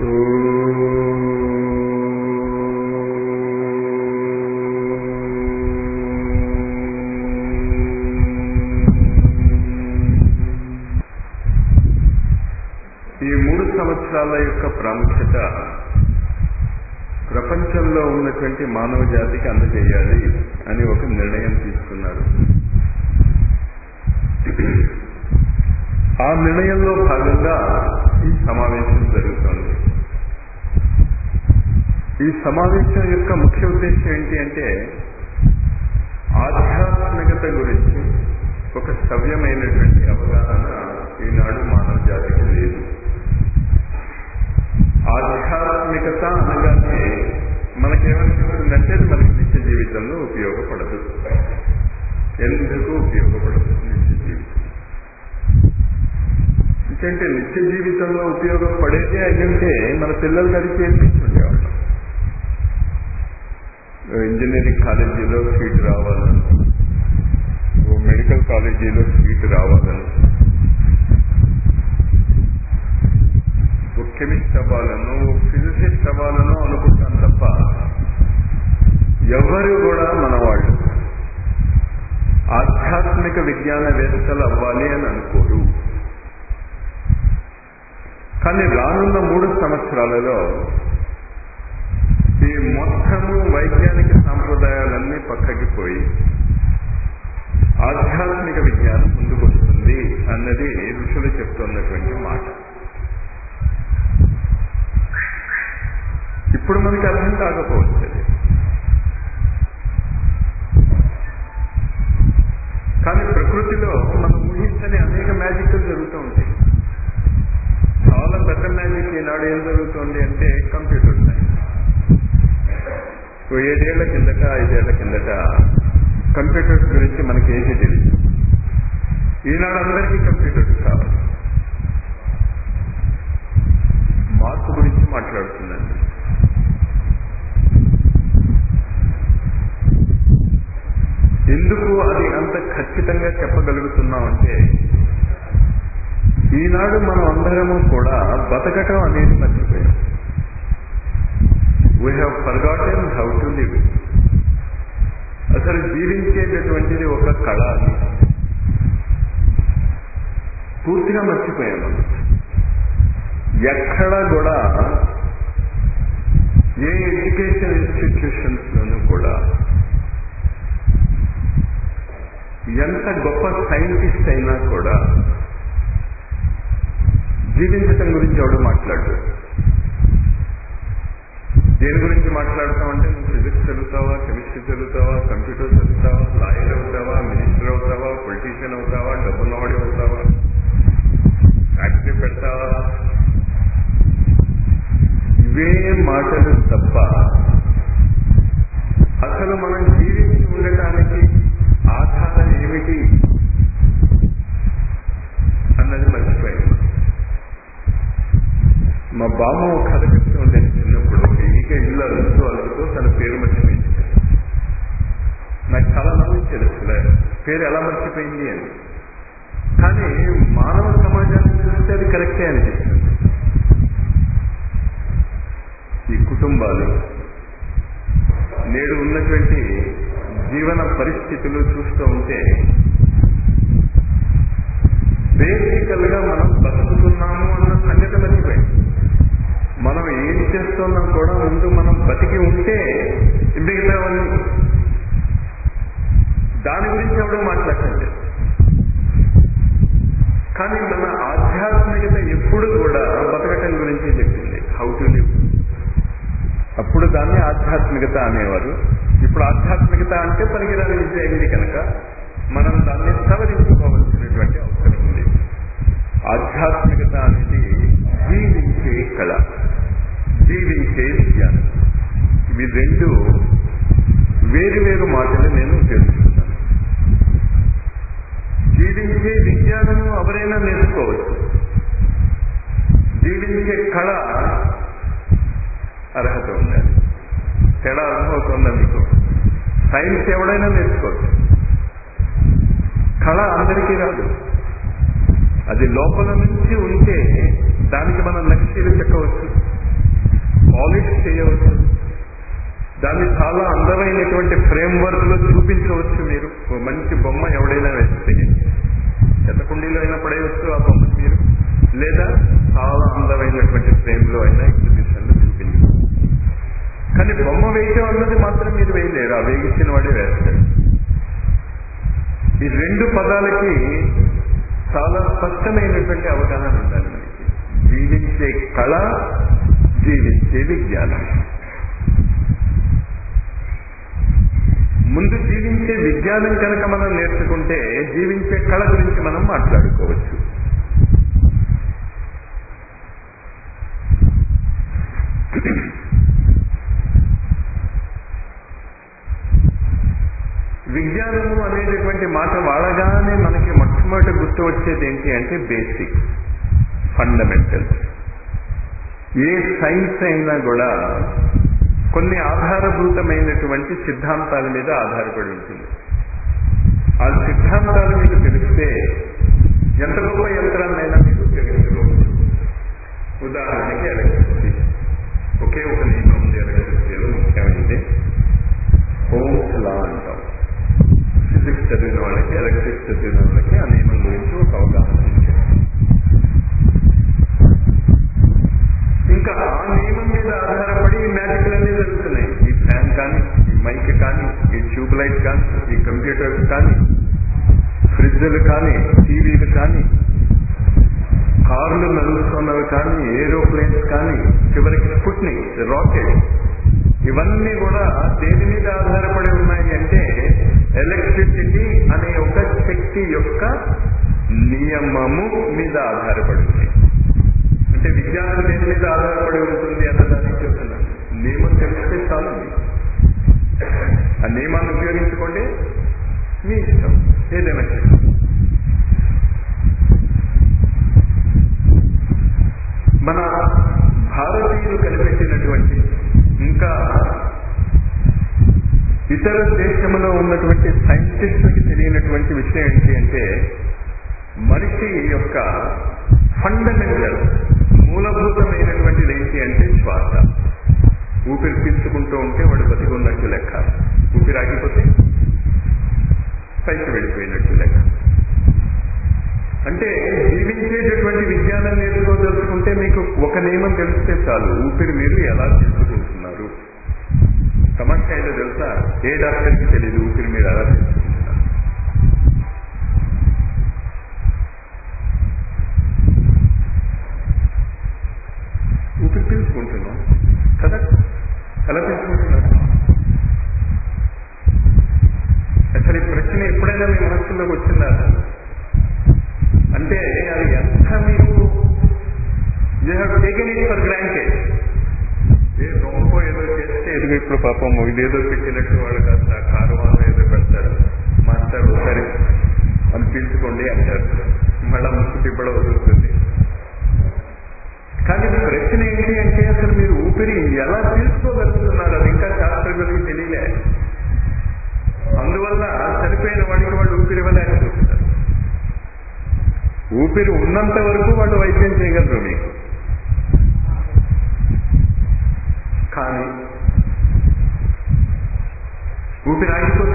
ఈ మూడు సంవత్సరాల యొక్క ప్రాముఖ్యత ప్రపంచంలో ఉన్నటువంటి మానవ జాతికి అందజేయాలి అని ఒక నిర్ణయం తీసుకున్నారు ఆ నిర్ణయంలో భాగంగా ఈ సమావేశం జరుగుతోంది ఈ సమావేశం యొక్క ముఖ్య ఉద్దేశం ఏంటి అంటే ఆధ్యాత్మికత గురించి ఒక సవ్యమైనటువంటి అవగాహన ఈనాడు మానవ జాతికి లేదు ఆధ్యాత్మికత అనగానే మనకేమనిపిస్తుందంటే అది మనకి నిత్య జీవితంలో ఉపయోగపడదు ఎందుకు ఉపయోగపడదు నిత్య జీవితం ఎందుకంటే నిత్య జీవితంలో ఉపయోగపడేదే అయ్యంటే మన పిల్లలకి అది చేర్పించుండేవాళ్ళం ఇంజనీరింగ్ కాలేజీలో సీట్ రావాలని ఓ మెడికల్ కాలేజీలో సీట్ రావాలని ఓ కెమిస్ట్ అవ్వాలను ఓ ఫిజిసిస్ట్ అవ్వాలను అనుకుంటాం తప్ప ఎవరు కూడా మన వాళ్ళు ఆధ్యాత్మిక విజ్ఞానవేత్తలు అవ్వాలి అని అనుకోరు కానీ రానున్న మూడు సంవత్సరాలలో ఈ మొత్తము వైజ్ఞానిక సాంప్రదాయాలన్నీ పక్కకి పోయి ఆధ్యాత్మిక విజ్ఞానం ముందుకు వస్తుంది అన్నది ఋషులు చెప్తున్నటువంటి మాట ఇప్పుడు మనకి అర్థం కాకపోవచ్చు అది కానీ ప్రకృతిలో మనం ఊహించని అనేక మ్యాజిక్లు జరుగుతూ ఉంటాయి చాలా పెద్ద మ్యాజిక్ ఈనాడు ఏం జరుగుతుంది అంటే కంప్యూటర్ సైన్స్ ఓ ఏడేళ్ల కిందట ఐదేళ్ల కిందట కంప్యూటర్స్ గురించి మనకి ఏమీ తెలియదు ఈనాడు అందరికీ కంప్యూటర్స్ కావాలి మార్పు గురించి మాట్లాడుతుందండి ఎందుకు అది అంత ఖచ్చితంగా చెప్పగలుగుతున్నామంటే ఈనాడు మనం అందరము కూడా బతకటం అనేది మర్చిపోయాం we have forgotten how to live అసలు జీవించేటటువంటిది ఒక కళ అని పూర్తిగా మర్చిపోయాం మనం ఎక్కడ కూడా ఏ ఎడ్యుకేషన్ ఇన్స్టిట్యూషన్స్ లోనూ కూడా ఎంత గొప్ప సైంటిస్ట్ అయినా కూడా జీవించటం గురించి ఎవడు మాట్లాడు దేని గురించి మాట్లాడతామంటే నువ్వు ఫిజిక్స్ చదువుతావా కెమిస్ట్రీ చదువుతావా కంప్యూటర్ చదువుతావా లాయర్ అవుతావా మినిస్టర్ అవుతావా పొలిటీషియన్ అవుతావా డబ్బున్నవాడి అవుతావా ఫ్యాక్టరీ పెడతావా ఇవే మాటలు తప్ప అసలు మనం జీవించి ఉండటానికి ఆధారం ఏమిటి అన్నది మర్చిపోయింది మా బామ్మ ఒక కథ చెప్తూ ఉండేది చిన్నప్పుడు ఒక ఈగ ఇల్లు అలుస్తూ అలుస్తూ తన పేరు మర్చిపోయింది నాకు చాలా నమ్మించేది అసలు పేరు ఎలా మర్చిపోయింది అని కానీ మానవ సమాజాన్ని చూస్తే అది కరెక్టే అనిపిస్తుంది ఈ కుటుంబాలు నేడు ఉన్నటువంటి జీవన పరిస్థితులు చూస్తూ ఉంటే బేసికల్ గా మనం బతుకుతున్నాము అన్న సంగతి మర్చిపోయింది మనం ఏం చేస్తున్నాం కూడా ముందు మనం బతికి ఉంటే మిగతావన్నీ దాని గురించి ఎవడో మాట్లాడండి కానీ మన ఆధ్యాత్మికత ఎప్పుడు కూడా బతకటం గురించి చెప్పింది హౌ టు లివ్ అప్పుడు దాన్ని ఆధ్యాత్మికత అనేవారు ఇప్పుడు ఆధ్యాత్మికత అంటే పనికిరాని విద్య అయింది కనుక మనం దాన్ని సవరించుకోవాల్సినటువంటి అవసరం ఉంది ఆధ్యాత్మికత అనేది జీవించే కళ జీవించే విజ్ఞానం ఇవి రెండు వేరు వేరు మాటలు నేను తెలుసుకున్నాను జీవించే విజ్ఞానము ఎవరైనా నేర్చుకోవచ్చు జీవించే కళ అర్హత ఉండాలి తేడా అర్థమవుతుందా మీకు సైన్స్ ఎవడైనా నేర్చుకోవచ్చు కళ అందరికీ రాదు అది లోపల నుంచి ఉంటే దానికి మనం నక్షీలు చెక్కవచ్చు పాలిష్ చేయవచ్చు దాన్ని చాలా అందమైనటువంటి ఫ్రేమ్ వర్క్ లో చూపించవచ్చు మీరు ఓ మంచి బొమ్మ ఎవడైనా వేస్తే చెత్తకుండీలో అయినా పడేయవచ్చు ఆ బొమ్మ మీరు లేదా చాలా అందమైనటువంటి ఫ్రేమ్ లో అయినా ఎగ్జిబిషన్ లో చూపించవచ్చు కానీ బొమ్మ వేయటం అన్నది మాత్రం మీరు వేయలేరు ఆ వేగించిన వాడే వేస్తాడు ఈ రెండు పదాలకి చాలా స్పష్టమైనటువంటి అవగాహన ఉండాలి మనకి జీవించే కళ జీవించే విజ్ఞానం ముందు జీవించే విజ్ఞానం కనుక మనం నేర్చుకుంటే జీవించే కళ గురించి మనం మాట్లాడుకోవచ్చు విజ్ఞానము అనేటటువంటి మాట వాడగానే మనకి మొట్టమొదటి గుర్తు వచ్చేది ఏంటి అంటే బేసిక్ ఫండమెంటల్స్ ఏ సైన్స్ అయినా కూడా కొన్ని ఆధారభూతమైనటువంటి సిద్ధాంతాల మీద ఆధారపడి ఉంటుంది ఆ సిద్ధాంతాలు మీకు తెలిస్తే ఎంత గొప్ప యంత్రాన్నైనా మీకు ఉపయోగించుకోవచ్చు ఉదాహరణకి ఎలక్ట్రిసిటీ ఒకే ఒక నియమం ఉంది ఎలక్ట్రిసిటీలో ముఖ్యమైనది హోమ్స్ లా అంటాం ఫిజిక్స్ చదివిన వాళ్ళకి ఎలక్ట్రిక్స్ చదివిన వాళ్ళకి ఆ నియమం గురించి ఒక అవగాహన ఇచ్చారు ఇంకా ఆ నియమం మీద ఆధారపడి ఈ మ్యాజిక్లన్నీ జరుగుతున్నాయి ఈ ఫ్యాన్ కానీ ఈ మైక్ కానీ ఈ ట్యూబ్ లైట్ కానీ ఈ కంప్యూటర్స్ కానీ ఫ్రిడ్జ్లు కానీ టీవీలు కానీ కార్లు నడుస్తున్నవి కానీ ఏరోప్లేన్స్ కానీ చివరికి స్పుట్నిక్ రాకెట్ ఇవన్నీ కూడా దేని మీద ఆధారపడి ఉన్నాయి అంటే ఎలక్ట్రిసిటీ అనే ఒక శక్తి యొక్క నియమము మీద ఆధారపడి ఉన్నాయి అంటే విజ్ఞానం దేని మీద ఆధారపడి ఉంటుంది అన్నదాన్ని చెప్తున్నాను నియమం తెలిస్తే చాలు మీకు. ఆ నియమాన్ని ఉపయోగించుకోండి మీ ఇష్టం ఏదైనా చేసుకోండి మన భారతీయులు కనిపెట్టినటువంటి ఇంకా ఇతర దేశంలో ఉన్నటువంటి సైంటిస్టులకి తెలియనటువంటి విషయం ఏంటి అంటే మనిషి యొక్క ఫండమెంటల్ మూలభూతమైనటువంటిది ఏంటి అంటే శ్వాస ఊపిరి పీల్చుకుంటూ ఉంటే వాడు బతికి ఉన్నట్టు లెక్క ఊపిరి ఆగిపోతే పైకి వెళ్ళిపోయినట్టు లెక్క అంటే జీవించేటటువంటి విజ్ఞానం నేర్చుకోదలుచుకుంటే మీకు ఒక నియమం తెలిస్తే చాలు ఊపిరి మీరు ఎలా తీసుకుంటున్నారు సమస్య ఏంటో తెలుసా ఏ డాక్టర్కి తెలియదు ఊపిరి మీరు ఎలా తీసుకుంటున్నారు ఊపిరి పీల్చుకుంటున్నాం కదా ఎలా పీల్చుకుంటున్నారు అసలు ఈ ప్రశ్న ఎప్పుడైనా మీ మనస్సులోకి వచ్చిందా అంటే అది ఎంత మీకు you have taken it for granted ఏ రొంపో ఏదో చేస్తే ఎదుగు ఇప్పుడు పాపం ఇదేదో పెట్టినట్టు వాళ్ళు కాస్త కారువాను ఏదో పెడతారు మాస్టర్ ఒకసారి అని పీల్చుకోండి అంటారు మళ్ళా ముక్కు తిప్పడం వదులుతుంది కానీ ప్రశ్న ఏంటి అంటే అసలు మీరు ఊపిరి ఎలా పీల్చుకోగలుగుతున్నారు అది ఇంకా శాస్త్రజ్ఞులకి తెలియలే అందువల్ల చనిపోయిన వాడికి వాళ్ళు ఊపిరి ఇవ్వలేకపోతున్నారు ఊపిరి ఉన్నంత వరకు వాళ్ళు వైద్యం చేయగలరు మీకు కానీ ఊపిరి ఆగిపోతే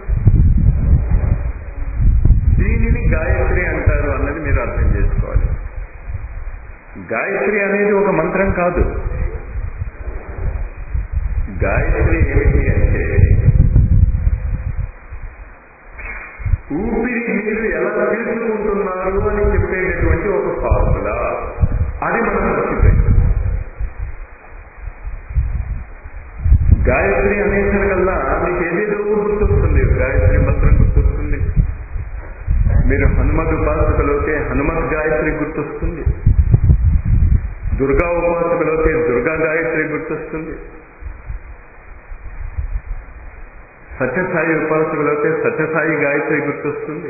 దీనిని గాయత్రి అంటారు అన్నది మీరు అర్థం చేసుకోవాలి గాయత్రి అనేది ఒక మంత్రం కాదు గాయత్రి ఏమిటి అంటే ఊపిరి మీరు ఎలా తీసుకుంటున్నారు అని చెప్పేటటువంటి ఒక ఫార్ములా అది మనం మర్చిపోయాం గాయత్రి అనేసరికల్లా మీకు ఏదేదో గుర్తొస్తుంది గాయత్రి మంత్రం గుర్తొస్తుంది మీరు హనుమత్ ఉపాసకులోకే హనుమత్ గాయత్రి గుర్తొస్తుంది దుర్గా ఉపాసకులోకే దుర్గా గాయత్రి గుర్తొస్తుంది సత్యసాయి ఉపాసకులైతే సత్యసాయి గాయత్రి గుర్తొస్తుంది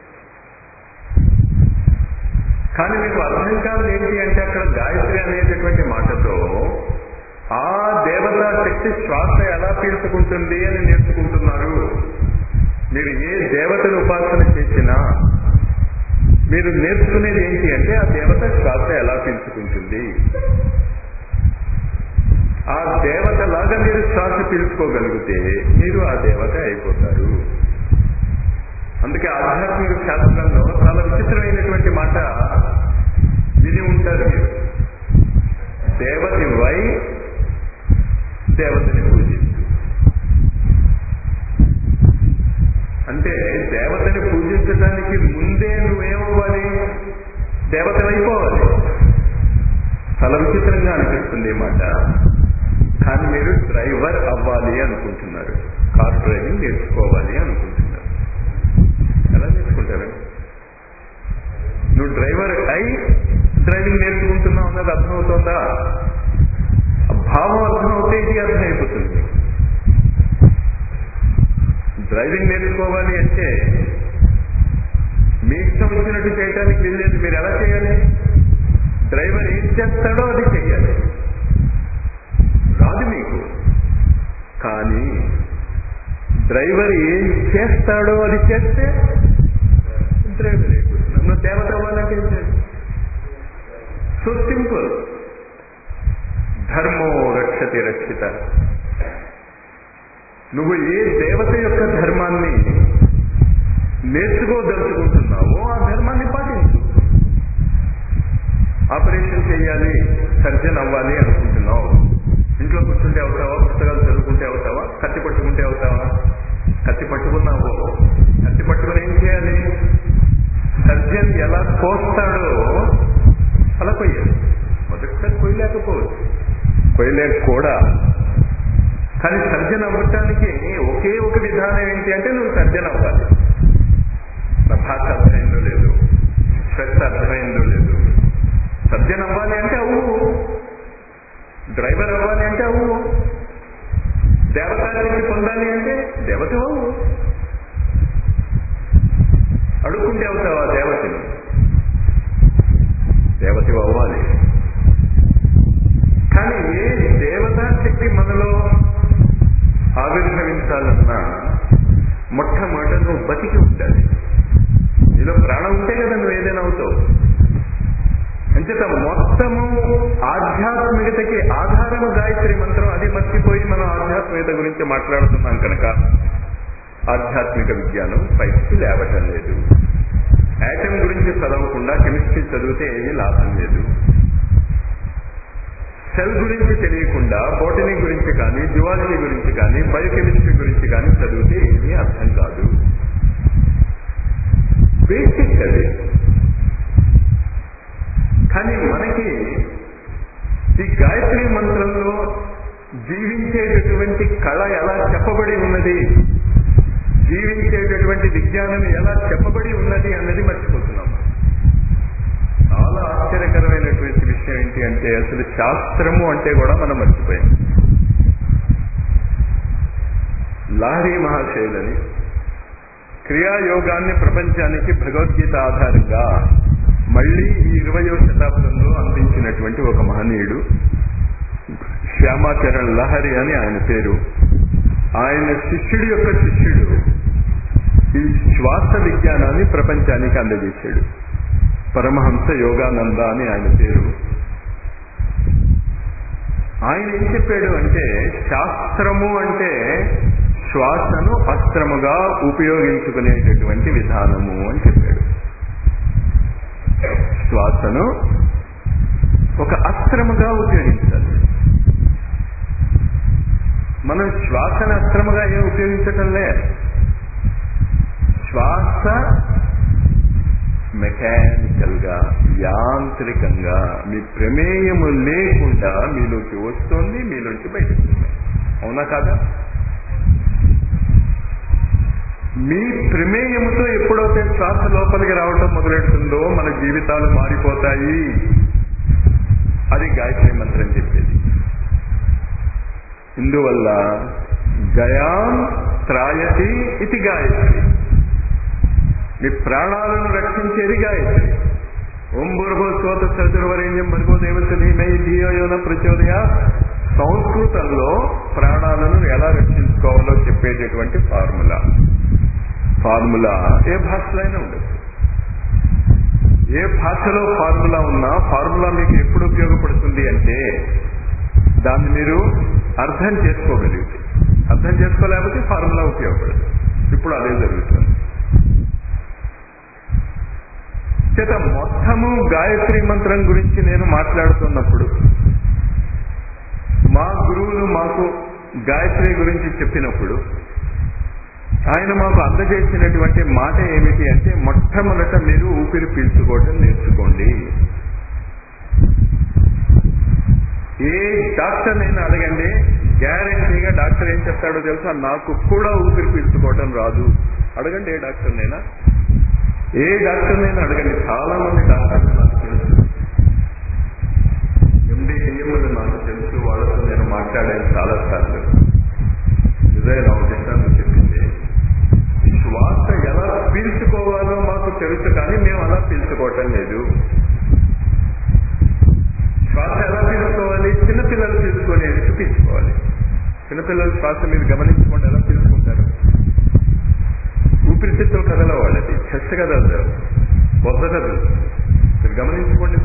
కానీ మీకు అర్థం కాదు ఏంటి అంటే అక్కడ గాయత్రి అనేటటువంటి మాటతో ఆ దేవతా శక్తి శ్వాస ఎలా పీల్చుకుంటుంది అని నేర్చుకుంటున్నారు మీరు ఏ దేవతను ఉపాసన చేసినా మీరు నేర్చుకునేది ఏంటి అంటే ఆ దేవత శ్వాస ఎలా పీల్చుకుంటుంది బాగా మీరు శ్వాస పీల్చుకోగలిగితే మీరు ఆ దేవత అయిపోతారు అందుకే ఆధ్యాత్మిక శాస్త్రంలో చాలా విచిత్రమైనటువంటి మాట విని ఉంటారు మీరు దేవతి వై దేవతని పూజించు అంటే దేవతని పూజించడానికి ముందే నువ్వేమవ్వాలి దేవతలైపోవాలి చాలా విచిత్రంగా అనిపిస్తుంది ఈ మాట కానీ మీరు డ్రైవర్ అవ్వాలి అనుకుంటున్నారు కార్ డ్రైవింగ్ నేర్చుకోవాలి అనుకుంటున్నారు ఎలా నేర్చుకుంటారు నువ్వు డ్రైవర్ అయి డ్రైవింగ్ నేర్చుకుంటున్నావు అన్నది అర్థమవుతుందా ఆ భావం అర్థమవుతే ఇది అర్థమైపోతుంది డ్రైవింగ్ నేర్చుకోవాలి అంటే మీ ఇష్టం వచ్చినట్టు చేయడానికి వీల్లేదు మీరు ఎలా చేయాలి డ్రైవర్ ఏం చేస్తాడో అది చెయ్యాలి రాదు మీకు కానీ డ్రైవర్ ఏం చేస్తాడో అది చేస్తే డ్రైవర్ అయిపోతుంది నువ్వు దేవత అవ్వాలంటే ఏం చేయాలి సో సింపుల్ ధర్మో రక్షతి రక్షిత నువ్వు ఏ దేవత యొక్క ధర్మాన్ని నేర్చుకోదలుచుకుంటున్నావో ఆ ధర్మాన్ని పాటించు ఆపరేషన్ చేయాలి సర్జన్ అవ్వాలి అనుకుంటున్నావు ఇంట్లో కూర్చుంటే అవుతావా పుస్తకాలు చదువుకుంటే అవుతావా కత్తి పట్టుకుంటే అవుతావా కత్తి పట్టుకున్నావు కత్తి పట్టుకుని ఏం చేయాలి సర్జన్ ఎలా కోస్తాడో అలా కొయ్యాలి మొదటిసారి కొయ్యలేకపోవచ్చు కొయ్యలేక కూడా కానీ సర్జన్ అవ్వటానికి ఒకే ఒక విధానం ఏంటి అంటే నువ్వు సర్జన్ అవ్వాలి నా భాష అర్థమైందో లేదు స్ట్రెస్ అర్థమైందో లేదు సర్జన్ అవ్వాలి అంటే అవ్వు డ్రైవర్ అవ్వాలి అంటే అవ్వు దేవతానికి పొందాలి అంటే దేవత అవ్వు అడుక్కుంటే అవుతావా దేవతని దేవత అవ్వాలి కానీ ఏ దేవతా శక్తి మనలో ఆవిర్భవించాలన్నా మొట్టమొదట నువ్వు బతికి ఉండాలి నీలో ప్రాణం ఉంటే కదా నువ్వు ఏదైనా అవుతావు అంచేత మొత్తము ఆధ్యాత్మికతకి ఆధారము గాయత్రి మంత్రం అది మర్చిపోయి మనం ఆధ్యాత్మికత గురించి మాట్లాడుతున్నాం కనుక ఆధ్యాత్మిక విజ్ఞానం పైకి లేవటం లేదు యాటమ్ గురించి చదవకుండా కెమిస్ట్రీ చదివితే ఏమీ లాభం లేదు సెల్ గురించి తెలియకుండా బోటనీ గురించి కానీ జువాలజీ గురించి కానీ బయోకెమిస్ట్రీ గురించి కానీ చదివితే ఏమీ అర్థం కాదు బేసిక్ అది కానీ మనకి ఈ గాయత్రి మంత్రంలో జీవించేటటువంటి కళ ఎలా చెప్పబడి ఉన్నది జీవించేటటువంటి విజ్ఞానం ఎలా చెప్పబడి ఉన్నది అన్నది మర్చిపోతున్నాం చాలా ఆశ్చర్యకరమైనటువంటి విషయం ఏంటి అంటే అసలు శాస్త్రము అంటే కూడా మనం మర్చిపోయాం లాహరి మహాశయులని క్రియాయోగాన్ని ప్రపంచానికి భగవద్గీత ఆధారంగా మళ్ళీ ఈ ఇరవయో శతాబ్దంలో అందించినటువంటి ఒక మహనీయుడు శ్యామాచరణ్ లహరి అని ఆయన పేరు ఆయన శిష్యుడి యొక్క శిష్యుడు ఈ శ్వాస విజ్ఞానాన్ని ప్రపంచానికి అందజేశాడు పరమహంస యోగానంద అని ఆయన పేరు ఆయన ఏం చెప్పాడు అంటే శాస్త్రము అంటే శ్వాసను అస్త్రముగా ఉపయోగించుకునేటటువంటి విధానము అని చెప్పాడు శ్వాసను ఒక అస్త్రముగా ఉపయోగించాలి మనం శ్వాసను అస్త్రముగా ఏం ఉపయోగించటంలే శ్వాస మెకానికల్ గా యాంత్రికంగా మీ ప్రమేయము లేకుండా మీలోకి వస్తుంది మీలోంచి బయటకు అవునా కాదా మీ ప్రమేయముతో ఎప్పుడైతే శ్వాస లోపలికి రావటం మొదలెడుతుందో మన జీవితాలు మారిపోతాయి అది గాయత్రి మంత్రం చెప్పేది ఇందువల్ల గయాం త్రాయతి ఇది గాయత్రి మీ ప్రాణాలను రక్షించేది గాయత్రి ఓం భూర్భో శ్రోత చతుర్వరేణ్యం భర్గో దేవతని మై ధియోయోన ప్రచోదయ సంస్కృతంలో ప్రాణాలను ఎలా రక్షించుకోవాలో చెప్పేటటువంటి ఫార్ములా ఫార్ములా ఏ భాషలో అయినా ఉండదు ఏ భాషలో ఫార్ములా ఉన్నా ఫార్ములా మీకు ఎప్పుడు ఉపయోగపడుతుంది అంటే దాన్ని మీరు అర్థం చేసుకోగలిగితే అర్థం చేసుకోలేకపోతే ఫార్ములా ఉపయోగపడదు ఇప్పుడు అదే జరుగుతుంది చేత మొత్తము గాయత్రి మంత్రం గురించి నేను మాట్లాడుతున్నప్పుడు మా గురువులు మాకు గాయత్రి గురించి చెప్పినప్పుడు ఆయన మాకు అందజేసినటువంటి మాట ఏమిటి అంటే మొట్టమొదట మీరు ఊపిరి పీల్చుకోవటం నేర్చుకోండి ఏ డాక్టర్ నేను అడగండి గ్యారంటీగా డాక్టర్ ఏం చెప్తాడో తెలుసా నాకు కూడా ఊపిరి పీల్చుకోవటం రాదు అడగండి ఏ డాక్టర్ నైనా ఏ డాక్టర్ నైనా అడగండి చాలా మంది డాక్టర్లు నాకు తెలుసు ఎండి డిఎంలు నాకు తెలుసు వాళ్ళతో నేను మాట్లాడాను చాలా సార్లు విజయ రామకృష్ణ నువ్వు చెప్పింది శ్వాస ఎలా పీల్చుకోవాలో మాకు తెలుసు కానీ మేము అలా పీల్చుకోవటం లేదు శ్వాస ఎలా పీల్చుకోవాలి చిన్నపిల్లలు పీల్చుకునేది పీల్చుకోవాలి చిన్నపిల్లల శ్వాస మీరు గమనించుకోండి ఎలా పీల్చుకుంటారు ఊపిరితిత్తులు కదల వాళ్ళది చెస్ట్ కదలదు వద్దదు మీరు గమనించుకోండి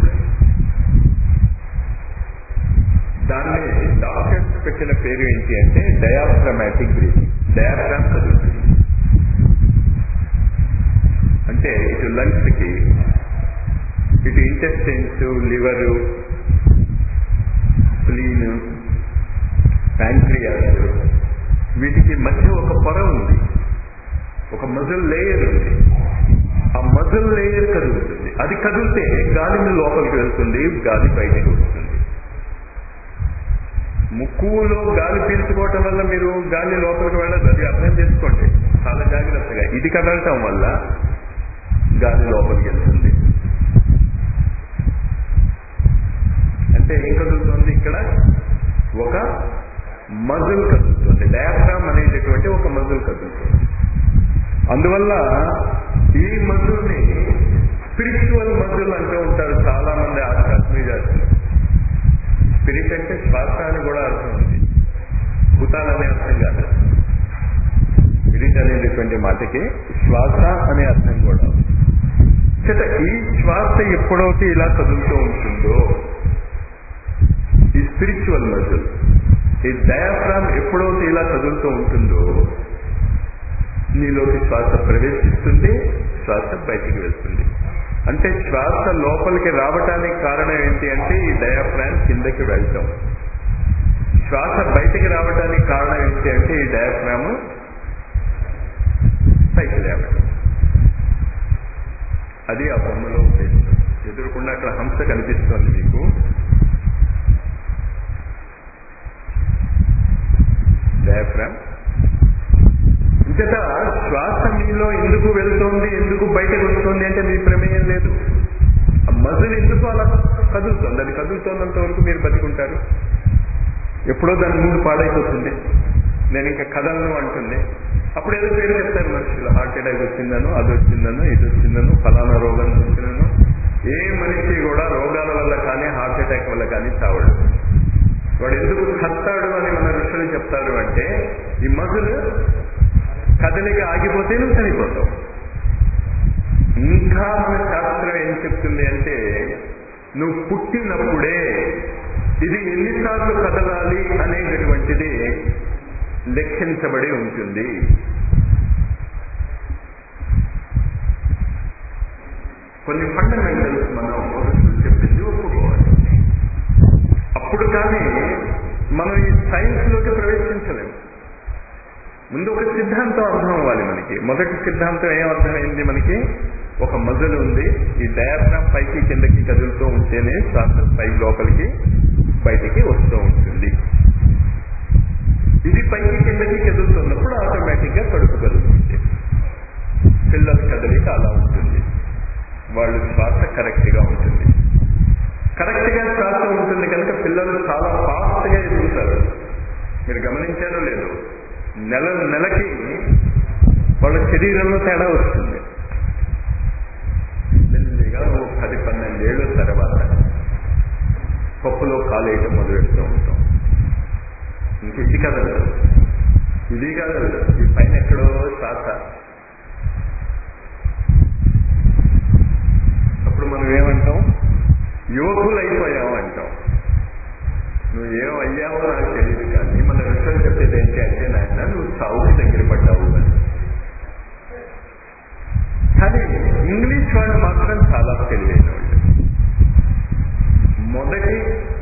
దాన్ని డాక్టర్స్ పెట్టిన పేరు ఏంటి అంటే డయాఫ్రమాటిక్ బ్రీతింగ్ డయాఫ్రామ్ కదులుతుంది అంటే ఇటు లంగ్స్ కి ఇటు ఇంటెస్టైన్స్ లివరు స్ప్లీన్ ప్యాంక్రియాస్ వీటికి మధ్య ఒక పొర ఉంది ఒక మజల్ లేయర్ ఉంది ఆ మజల్ లేయర్ కదులుతుంది అది కదిలితే గాలిని లోపలికి వెళ్తుంది గాలి బయటికి వస్తుంది ముక్కులో గాలి పీల్చుకోవటం వల్ల మీరు గాలి లోపలికి వెళ్ళదు అది అర్థం చేసుకోండి చాలా జాగ్రత్తగా ఇది కదలటం వల్ల గాలి లోపలికి వెళ్తుంది అంటే ఏం కదులుతుంది ఇక్కడ ఒక మజుల్ కదులుతుంది డయాఫ్రామ్ అనేటటువంటి ఒక మజుల్ కదులుతుంది అందువల్ల ఈ మజుల్ని స్పిరిచువల్ మజుల్ అంటూ ఉంటారు చాలా మంది ఆధ్యాత్మిక స్పిరిట్ అంటే శ్వాస అని కూడా అర్థం ఉంది భూతాలనే అర్థం కాదు స్పిరిట్ అనేటటువంటి మాటకి శ్వాస అనే అర్థం కూడా ఉంది చేత ఈ శ్వాస ఎప్పుడైతే ఇలా కదులుతూ ఉంటుందో ఈ స్పిరిచువల్ మజిల్ ఈ డయాఫ్రామ్ ఎప్పుడైతే ఇలా కదులుతూ ఉంటుందో నీలోకి శ్వాస ప్రవేశిస్తుంది శ్వాస బయటికి వెళ్తుంది అంటే శ్వాస లోపలికి రావటానికి కారణం ఏంటి అంటే ఈ డయాఫ్రామ్ కిందకి వెళ్ళటం శ్వాస బయటికి రావడానికి కారణం ఏంటి అంటే ఈ డయాఫ్రామ్ పైకి లేవటం అది ఆ బొమ్మలో ఉద్దేశం ఎదురుకుండా అక్కడ హంస కనిపిస్తోంది మీకు డయాఫ్రామ్ ఇంతట శ్వాస మీలో ఎందుకు వెళ్తోంది ఎందుకు బయటకు వస్తుంది అంటే మీ ప్రమేయం లేదు ఆ మజులు ఎందుకు అలా కదులుతుంది అది కదులుతున్నంత వరకు మీరు బతికుంటారు ఎప్పుడో దాని ముందు పాడైపోతుంది నేను ఇంకా కదలను అంటుంది అప్పుడు ఏదో పేరు చెప్తారు మనుషులు హార్ట్ అటాక్ వచ్చిందను అది వచ్చిందను ఇది వచ్చిందను ఫలానా రోగం వచ్చిందను ఏ మనిషి కూడా రోగాల వల్ల కానీ హార్ట్ అటాక్ వల్ల కానీ చావడు వాడు ఎందుకు చస్తాడు అని మన ఋషులు చెప్తారు అంటే ఈ మజులు కదలిక ఆగిపోతే నువ్వు చనిపోతావు ఇంకా మన శాస్త్రం ఏం చెప్తుంది అంటే నువ్వు పుట్టినప్పుడే ఇది ఎన్నిసార్లు కదలాలి అనేటటువంటిది లెక్కించబడి ఉంటుంది కొన్ని ఫండమెంటల్స్ మనం ఋషులు చెప్పింది ఒప్పుకోవాలి అప్పుడు కానీ మనం ఈ సైన్స్ లోకి ప్రవేశించలేము ముందు ఒక సిద్ధాంతం అర్థం అవ్వాలి మనకి మొదటి సిద్ధాంతం ఏం అర్థమైంది మనకి ఒక మజలు ఉంది ఈ డయాఫ్రామ్ పైకి కిందకి కదులుతూ ఉంటేనే శ్వాస పై లోపలికి బయటికి వస్తూ ఉంటుంది ఇది పైకి కిందకి కదులుతున్నప్పుడు ఆటోమేటిక్ గా కడుపు కదులుతుంది పిల్లల కదలిక అలా ఉంటుంది వాళ్ళు శ్వాస కరెక్ట్ గా ఉంటుంది కరెక్ట్ గా శ్వాస ఉంటుంది కనుక పిల్లలు చాలా ఫాస్ట్ గా ఎదుగుతారు మీరు గమనించారో లేదు నెల నెలకి వాళ్ళ శరీరంలో తేడా వస్తుంది మెల్లిగా ఓ పది పన్నెండేళ్ల తర్వాత పప్పులో కాలేయటం మొదలెడుతూ ఉంటాం ఇంక ఇది కదలదు ఇది కదలదు ఈ పైన ఎక్కడో శ్వాస అప్పుడు మనం ఏమంటాం యువకులు అయిపోయాం అంటాం నువ్వు ఏం పొందావో నాకు తెలియదు కానీ మన ఋషులు చెప్పేది ఏంటి అంటే నాయన నువ్వు సావుకి దగ్గర పడ్డావు అని కానీ ఇంగ్లీష్ వాళ్ళు మాత్రం చాలా తెలివైన వాళ్ళు మొదటి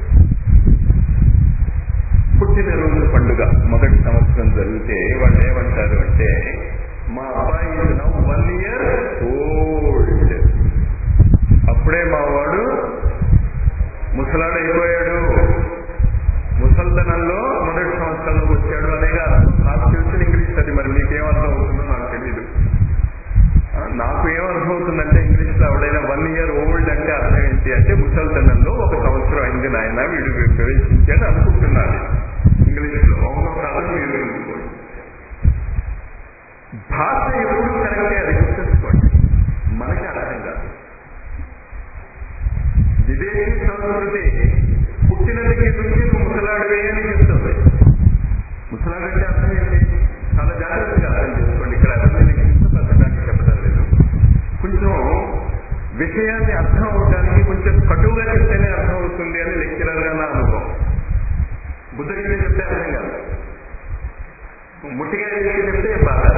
పుట్టినరోజు పండుగ మొదటి సంవత్సరం జరిగితే వాళ్ళు ఏమంటారు అంటే మా అబ్బాయి నౌ వన్ ఇయర్ ఓల్డ్ అప్పుడే మా వాడు ముసలాడు అయిపోయాడు ముసల్తనంలో మొదటి సంవత్సరంలో వచ్చాడు అనేగా నాకు తెలిసిన ఇంగ్లీష్ అది మరి మీకేం అర్థం అవుతుందో నాకు తెలియదు ఆ, నాకు ఏమర్థం అవుతుందంటే ఇంగ్లీష్ లో ఎవడైనా వన్ ఇయర్ ఓల్డ్ అంటే అర్థం ఏంటి అంటే ముసల్తనంలో ఒక సంవత్సరం అయింది నాయన వీడు ప్రవేశించాడు అనుకుంటున్నాను ఇంగ్లీష్ లో అవునో కాదు మీరు తెలుసుకోండి భాష ఎప్పుడు కరెక్టే అది గుర్తుంచుకోండి మనకి అర్థం కాదు విదేశీ సంస్కృతి పుట్టిన దగ్గర నుంచి నువ్వు ముసలాడివే అని చెప్తుంది ముసలాడు అంటే అర్థం ఏంటి చాలా జాగ్రత్తగా అర్థం చేసుకోండి ఇక్కడ అర్థం కించపరచడానికి చెప్పడం లేదు కొంచెం విషయాన్ని అర్థం అవడానికి కొంచెం కటువుగా చెప్తేనే అర్థం అవుతుంది అని లెక్చరర్ గా నా అనుభవం బుద్ధగిరి చెప్తే అర్థం కాదు ముట్టిగా చేసి చెప్తే బాగా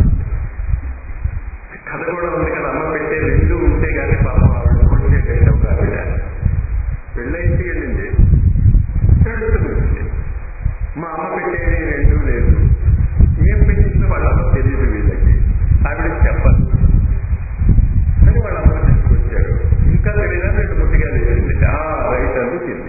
కథ కూడా ఉంది కదా అమ్మ పెట్టే రెండు ఉంటే కానీ పాపం ఆవిడ కొట్టే పెట్టావు ఆవిడ పెళ్ళ ఇంటికి వెళ్ళింది ఏడుస్తుంది మా అమ్మ పెట్టేది రెండు లేదు ఏం పెట్టిందో వాళ్ళ అమ్మ తెలియదు వీళ్ళకి ఆవిడ చెప్పదు అని వాళ్ళ అమ్మ తీసుకొచ్చారు ఇంకా తెలియదా రెండు ముట్టిగా లేచింది ఆ రైట్ అందు తింది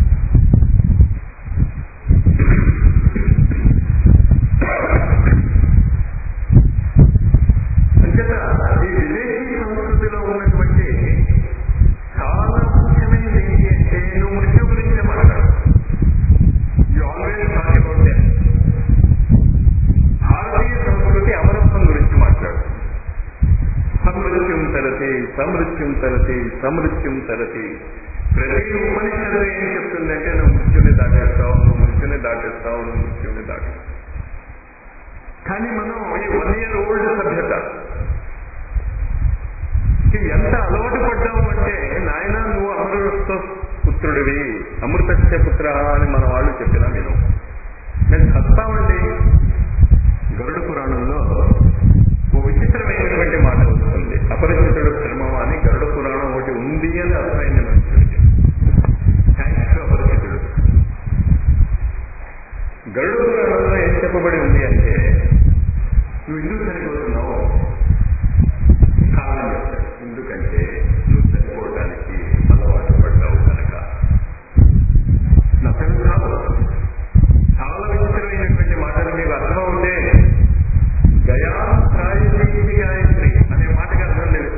అంచేత ఈ విదేశీ సంస్కృతిలో ఉన్నటువంటి చాలా ముఖ్యమైనది ఏంటి అంటే నువ్వు మృత్యు గురించే మాట్లాడు you always talk about that భారతీయ సంస్కృతి అమరత్వం గురించి మాట్లాడు సమృత్యం తరతి సమృత్యం తరతి సమృత్యం తరతి ప్రతి ఉపనిషత్తు ఏం చెప్తుందంటే నువ్వు మృత్యుని దాటేస్తావు నువ్వు మృత్యుని దాటేస్తావు నువ్వు మృత్యుని దాటేస్తావు కానీ మనం ఈ వన్ ఇయర్ ఓల్డ్ సభ్యత కి ఎంత అలవాటు పడ్డాము అంటే నాయన నువ్వు అమృత పుత్రుడివి అమృతస్య పుత్ర అని మన వాళ్ళు చెప్పినా నేను నేను చస్తామండి గరుడ పురాణంలో ఓ విచిత్రమైనటువంటి మాట వస్తుంది అపరిచితుడు శ్రమం అని గరుడ పురాణం ఒకటి ఉంది అని అర్థమైంది మనుషుడికి థ్యాంక్స్ అపరిచితుడు గరుడ పురాణంలో ఏం చెప్పబడి ఉంది అంటే నువ్వు ఎందుకు చనిపోతున్నావు కారణం చెప్తాడు ఎందుకంటే నువ్వు చనిపోవడానికి అలవాటు పడ్డావు కనుక నచ్చడం కాదు చాలా విచిత్రమైనటువంటి మాటలు మీకు అర్థమవుతే గయా ప్రాయశక్తి గాయత్రి అనే మాటకి అర్థం లేదు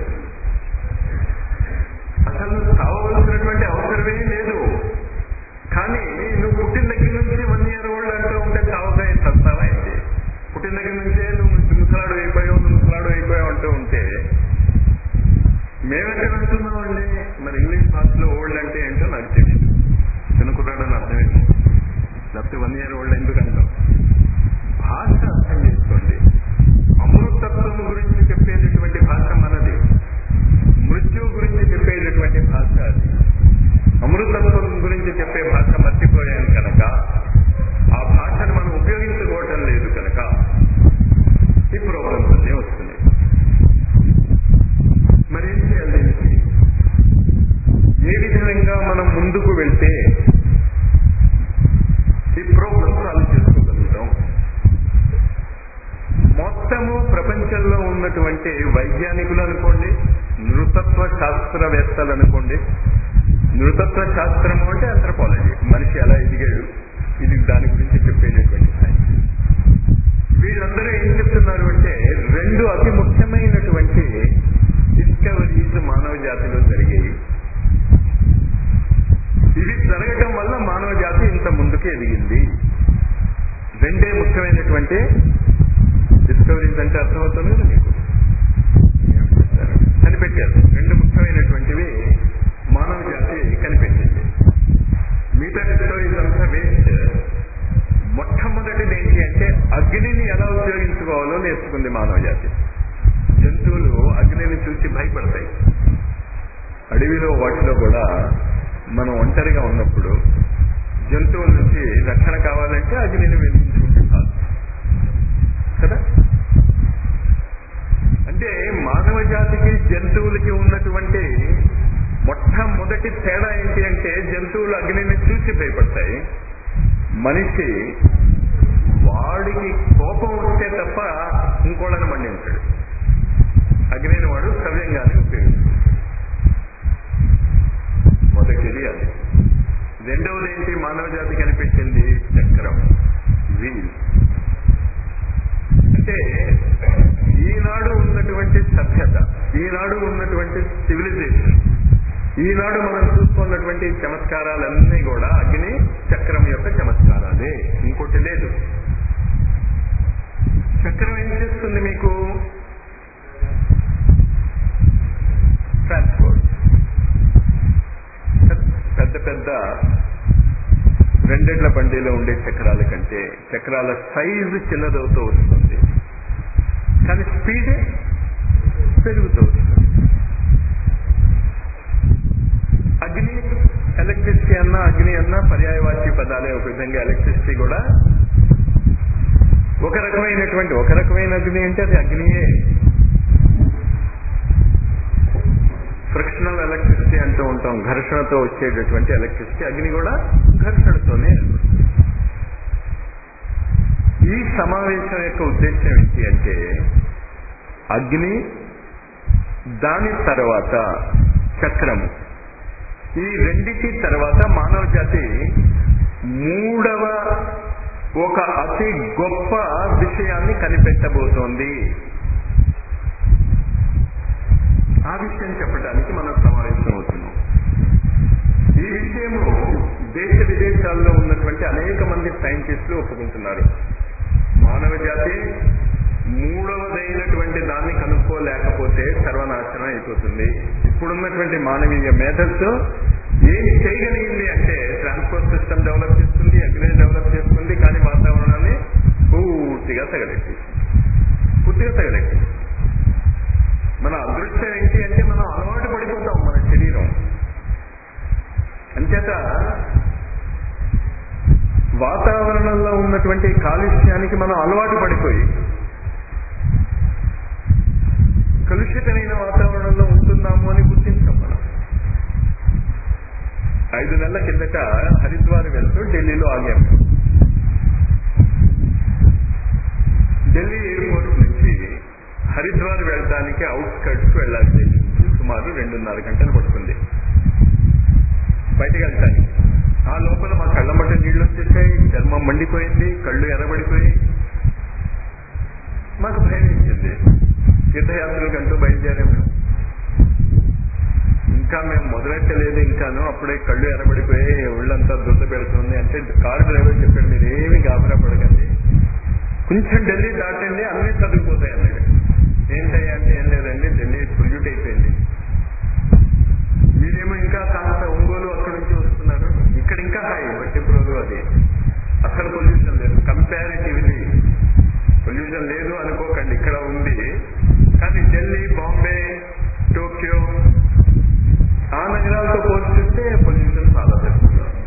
అసలు నువ్వు చావవలసినటువంటి అవసరమే లేదు కానీ నువ్వు పుట్టిన దగ్గర నుంచి వన్ ఇయర్ ఓల్డ్ అంటూ ఉంటే చావకాయ చస్తావా ఏంటి పుట్టిన దగ్గర నుంచే నువ్వు ముసలాడు అయిపోయావు నువ్వు ముసలాడు అయిపోయావు అంటూ ఉంటే మేమెక్కడ అంటున్నామండి మరి ఇంగ్లీష్ భాషలో ఓల్డ్ అంటే ఏంటో నాకు తెలియదు చిన్న కుర్రాడని అర్థమేమో లేకపోతే వన్ ఇయర్ ఓల్డ్ ఎందుకు అంటాం భాష అర్థం చేసుకోండి అమృతత్వం గురించి చెప్పేటటువంటి భాష మనది మృత్యు గురించి చెప్పేటటువంటి భాష అది అమృతత్వం గురించి చెప్పే భాష మర్చిపోయాను కనుక ఆ భాషను మనం ఉపయోగించుకోవటం లేదు కనుక ఈ ప్రాబ్లమ్స్ అన్నీ వస్తున్నాయి మరి ఏం చేయాలి దీనికి ఏ విధంగా మనం ముందుకు వెళ్తే ఈ ప్రాబ్లమ్ సాల్వ్ చేసుకోగలుగుతాం మొత్తము ప్రపంచంలో ఉన్నటువంటి వైజ్ఞానికులు అనుకోండి నృతత్వ శాస్త్రవేత్తలు అనుకోండి నృతత్వ శాస్త్రము అంటే అంథ్రపాలజీ మనిషి ఎలా ఎదిగాడు ఇది దాని గురించి చెప్పేటటువంటి సైన్స్ వీళ్ళందరూ ఏం చెప్తున్నారు అంటే రెండు అతి ముఖ్యమైనటువంటి డిస్కవరీస్ మానవ జాతిలో జరిగాయి ఇవి జరగటం వల్ల మానవ జాతి ఇంత ముందుకు ఎదిగింది రెండే ముఖ్యమైనటువంటి డిస్కవరీస్ అంటే అర్థమవుతుంది కదా మీకు కనిపెట్టారు రెండు ముఖ్యమైనటువంటివి మానవ జాతి కనిపెట్టింది మిగతా డిస్కవరీస్ అంతా వేస్ట్ మొట్టమొదటిది ఏంటి అంటే అగ్నిని ఎలా ఉపయోగించుకోవాలో నేర్చుకుంది మానవ జాతి జంతువులు అగ్నిని చూసి భయపడతాయి అడవిలో వాటిలో కూడా మనం ఒంటరిగా ఉన్నప్పుడు జంతువుల నుంచి రక్షణ కావాలంటే అగ్నిని వెలిగించుకుంటే చాలు కదా అంటే మానవ జాతికి జంతువులకి ఉన్నటువంటి మొట్టమొదటి తేడా ఏంటి అంటే జంతువులు అగ్నిని చూసి భయపడతాయి మనిషి వాడికి కోపం వస్తే తప్ప ఇంకోళ్ళని మండించాడు అగ్నిని వాడు సవ్యంగానే ఉపయోగిస్తాడు మొదటిది అది రెండవది ఏంటి మానవ జాతి కనిపెట్టింది చక్రం వీల్ అంటే ఈనాడు ఉన్నటువంటి సభ్యత ఈనాడు ఉన్నటువంటి సివిలైజేషన్ ఈనాడు మనం చూసుకున్నటువంటి చమత్కారాలన్నీ కూడా అగ్ని చక్రం యొక్క చమత్కారాలే ఇంకోటి లేదు చక్రం ఏం చేస్తుంది మీకు ట్రాన్స్పోర్ట్ పెద్ద పెద్ద రెండెడ్ల బండిలో ఉండే చక్రాల కంటే చక్రాల సైజు చిన్నదవుతూ వస్తుంది కానీ స్పీడ్ పెరుగుతూ వస్తుంది అగ్ని ఎలక్ట్రిసిటీ అన్న అగ్ని అన్న పర్యాయవాచి పదాలే ఒక విధంగా ఎలక్ట్రిసిటీ కూడా ఒక రకమైనటువంటి ఒక రకమైన అగ్ని అంటే అది అగ్నియే ఫ్రిక్షనల్ ఎలక్ట్రిసిటీ అంటూ ఉంటాం ఘర్షణతో వచ్చేటటువంటి ఎలక్ట్రిసిటీ అగ్ని కూడా ఘర్షణతోనే ఈ సమావేశం యొక్క ఉద్దేశం ఏంటి అంటే అగ్ని దాని తర్వాత చక్రము ఈ రెండిటి తర్వాత మానవ జాతి మూడవ ఒక అతి గొప్ప విషయాన్ని కనిపెట్టబోతోంది ఆ విషయం చెప్పడానికి మనం సమావేశం అవుతున్నాం ఈ విషయము దేశ విదేశాల్లో ఉన్నటువంటి అనేక మంది సైంటిస్టులు ఒప్పుకుంటున్నారు మానవ జాతి మూడవదైనటువంటి దాన్ని కనుక్కోలేకపోతే సర్వనాశనం అయిపోతుంది ఇప్పుడున్నటువంటి మానవీయ మేధస్సు ఏం చేయగలిగింది అంటే ట్రాన్స్పోర్ట్ సిస్టమ్ డెవలప్ చేస్తుంది అగ్ని డెవలప్ చేస్తుంది కానీ వాతావరణాన్ని పూర్తిగా తగలెట్టేసింది పూర్తిగా తగలెట్టేసింది మన అదృష్టం ఏంటి అంటే మనం అలవాటు పడిపోతాం మన శరీరం అంచేత వాతావరణంలో ఉన్నటువంటి కాలుష్యానికి మనం అలవాటు పడిపోయి కలుషితమైన వాతావరణంలో ఉంటున్నాము అని గుర్తించాం మనం ఐదు నెలల కిందట హరిద్వార్ వెళ్తూ ఢిల్లీలో ఆగాము ఢిల్లీ ఎయిర్పోర్ట్ నుంచి హరిద్వార్ వెళ్ళడానికి అవుట్స్కట్స్ వెళ్ళాల్సి సుమారు రెండున్నర గంటలు పడుతుంది బయటకు వెళ్తానికి ఆ లోపల మా కళ్ళ మట్ట నీళ్లు వచ్చేసాయి చర్మం మండిపోయింది కళ్ళు ఎర్రబడిపోయి మాకు భయం ఇచ్చింది తీర్థయాత్రలకంటూ బయలుదేరాము ఇంకా మేము మొదలెట్టలేదు ఇంకాను అప్పుడే కళ్ళు ఎర్రబడిపోయి ఒళ్ళంతా దురద పెడుతుంది అంటే కారు డ్రైవర్ చెప్పాడు మీరు ఏమి గాబరా పడకండి కొంచెం ఢిల్లీ దాటండి అన్ని చదువుకుపోతాయి అన్నాడు ఏంటయ్యా అంటే ఏం లేదండి ఢిల్లీ పొల్యూట్ అయిపోయింది మీరేమో ఇంకా కాస్త ఒంగోలు అక్కడి నుంచి వస్తున్నారు ఇక్కడ ఇంకా హాయి బట్టి ప్రోగు అది అసలు పొల్యూషన్ లేదు కంపారిటివ్లీ పొల్యూషన్ లేదు అనుకోకండి ఇక్కడ ఉంది కానీ ఢిల్లీ బాంబే టోక్యో ఆ నగరాలతో పోల్చిస్తే పొల్యూషన్ చాలా తక్కువగా ఉంది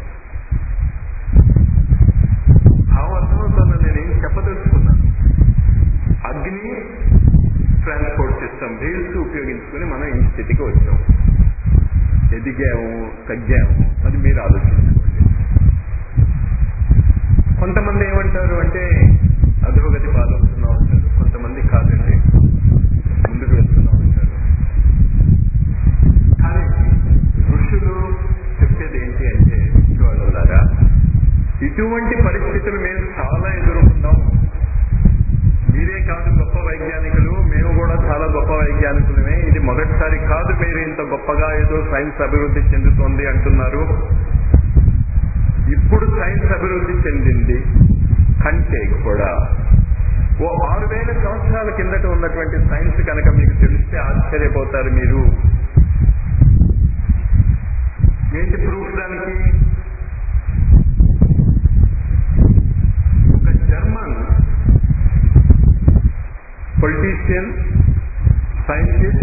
భావం అర్థమవుతుందా నేను ఏం చెప్పదలుచుకున్నాను అగ్ని ట్రాన్స్పోర్ట్ సిస్టమ్ రీల్స్ ఉపయోగించుకుని మనం ఈ స్థితికి వచ్చాం ఎదిగాము తగ్గాము అది మీరు ఆలోచించుకోండి కొంతమంది ఏమంటారు అంటే అధోగతి పాలవుతున్నాం అంటారు కొంతమంది కాదండి ముందుకు వెళ్తున్నాం అంటారు కానీ ఋషులు చెప్పేది ఏంటి అంటే వాళ్ళలారా ఇటువంటి పరిస్థితులు మేము చాలా ఎదుర్కొన్నాం మీరే కాదు గొప్ప వైజ్ఞానికులు మేము కూడా చాలా గొప్ప వైజ్ఞానికులమే ఇది మొదటిసారి కాదు మీరు ఇంత గొప్పగా ఏదో సైన్స్ అభివృద్ధి చెందుతోంది అంటున్నారు ఇప్పుడు సైన్స్ అభివృద్ధి చెందింది కంటే కూడా ఓ ఆరు వేల సంవత్సరాల కిందట ఉన్నటువంటి సైన్స్ కనుక మీకు తెలిస్తే ఆశ్చర్యపోతారు మీరు ఏంటి ప్రూఫ్ దానికి ఒక జర్మన్ పొలిటీషియన్ సైంటిస్ట్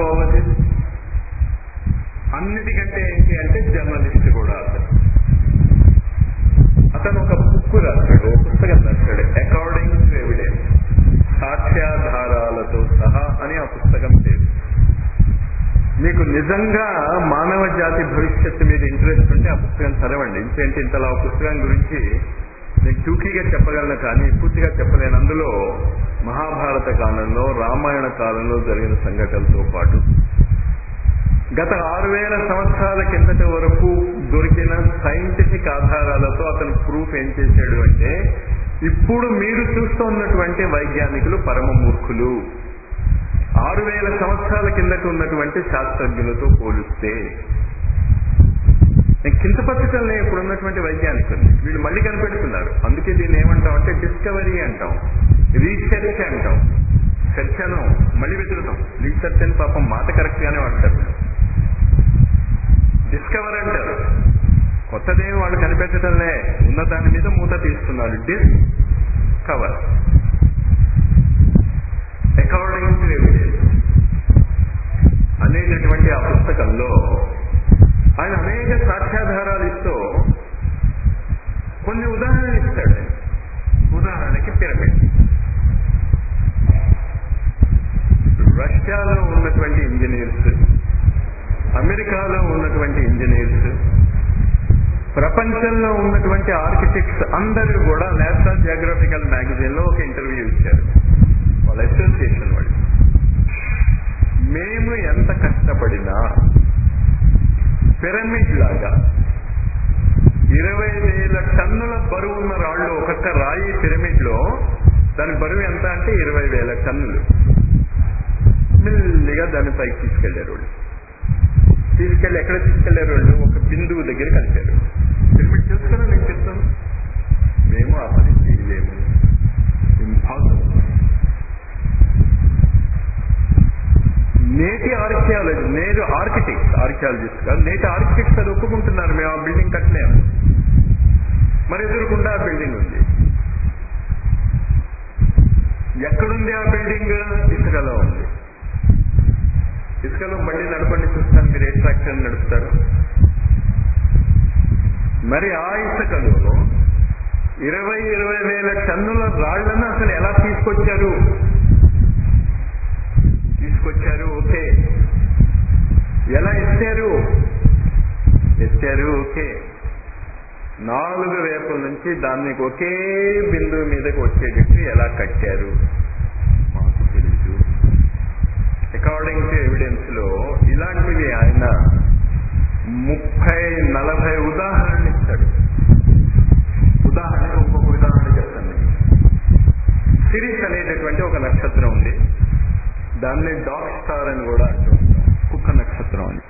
ఆంథ్రపోలజిస్ట్ అన్నిటికంటే ఏంటి అంటే జర్నలిస్ట్ కూడా అతను పుస్తకం లేదు మీకు నిజంగా మానవ జాతి భవిష్యత్తు మీద ఇంట్రెస్ట్ ఉంటే ఆ పుస్తకం చదవండి ఇంకేంటి ఇంతలా ఆ పుస్తకం గురించి నేను టూకీగా చెప్పగలను కానీ పూర్తిగా చెప్పలేను అందులో మహాభారత కాలంలో రామాయణ కాలంలో జరిగిన సంఘటనలతో పాటు గత ఆరు వేల సంవత్సరాల కిందటి వరకు దొరికిన సైంటిఫిక్ ఆధారాలతో అతను ప్రూఫ్ ఏం చేశాడు అంటే ఇప్పుడు మీరు చూస్తున్నటువంటి వైజ్ఞానికులు పరమ మూర్ఖులు ఆరు వేల సంవత్సరాల కిందట ఉన్నటువంటి శాస్త్రజ్ఞులతో పోలిస్తే నేను కించపరచటంలే ఇప్పుడు ఉన్నటువంటి వైజ్ఞానికులు వీళ్ళు మళ్ళీ కనిపెడుతున్నారు అందుకే దీన్ని ఏమంటాం అంటే డిస్కవరీ అంటాం రీసెర్చ్ అంటాం సెర్చ్ అనం మళ్ళీ వెతుకుతాం రీసెర్చ్ అని పాపం మాట కరెక్ట్ గానే వాడతారు డిస్కవర్ అంటారు కొత్తదేమి వాళ్ళు కనిపెట్టడంలే ఉన్న దాని మీద మూత తీస్తున్నారు discover according to evidence అనేటటువంటి ఆ పుస్తకంలో ఆయన అనేక సాక్ష్యాధారాలు ఇస్తూ కొన్ని ఉదాహరణలు ఇస్తాడు ఉదాహరణకి పిరమిడ్ రష్యాలో ఉన్నటువంటి ఇంజనీర్స్ అమెరికాలో ఉన్నటువంటి ఇంజనీర్స్ ప్రపంచంలో ఉన్నటువంటి ఆర్కిటెక్ట్స్ అందరూ కూడా నేషనల్ జియోగ్రఫికల్ మ్యాగజైన్ లో ఒక ఇంటర్వ్యూ ఇచ్చారు వాళ్ళ అసోసియేషన్ వాళ్ళు మేము ఎంత కష్టపడినా పిరమిడ్ లాగా ఇరవై వేల టన్నుల బరువు ఉన్న రాళ్ళు ఒక్కొక్క రాయి పిరమిడ్ లో దాని బరువు ఎంత అంటే ఇరవై వేల టన్నులు మెల్లిగా దాని పైకి తీసుకెళ్లారు వాళ్ళు తీసుకెళ్లి ఎక్కడ తీసుకెళ్లారు వాళ్ళు ఒక బిందువు దగ్గర కలిపారు పిరమిడ్ తెలుసుకున్నా నేను చెప్తాను మేము ఆ పని చేయలేము ఇంపాసిబుల్ నేటి ఆర్కియాలజీ నేడు ఆర్కిటెక్ట్స్ ఆర్కియాలజిస్ట్ కాదు నేటి ఆర్కిటెక్ట్స్ అది ఒప్పుకుంటున్నారు మేము ఆ బిల్డింగ్ కట్టలేము మరి ఎదురుకుండా ఆ బిల్డింగ్ ఉంది ఎక్కడుంది ఆ బిల్డింగ్ ఇసుకలో ఉంది ఇసుకలో బండి నడపండి చూస్తాను మీరు ఏ ట్రాక్టర్ నడుపుతారు మరి ఆ ఇసుకలో ఇరవై ఇరవై వేల టన్నుల రాళ్లను అసలు ఎలా తీసుకొచ్చారు తీసుకొచ్చారు ఓకే ఎలా ఎత్తారు ఎత్తారు ఓకే నాలుగు వేపుల నుంచి దాన్ని ఒకే బిందువు మీదకి వచ్చేటట్టు ఎలా కట్టారు మాకు తెలీదు అకార్డింగ్ టు ఎవిడెన్స్ లో ఇలాంటివి ఆయన ముప్పై నలభై ఉదాహరణలు ఇస్తాడు ఉదాహరణకు ఇంకొక ఉదాహరణ చెప్తాను నేను సిరీస్ అనేటటువంటి ఒక నక్షత్రం ఉంది దాన్ని డాగ్ స్టార్ అని కూడా అంటూ ఉంటాం కుక్క నక్షత్రం అని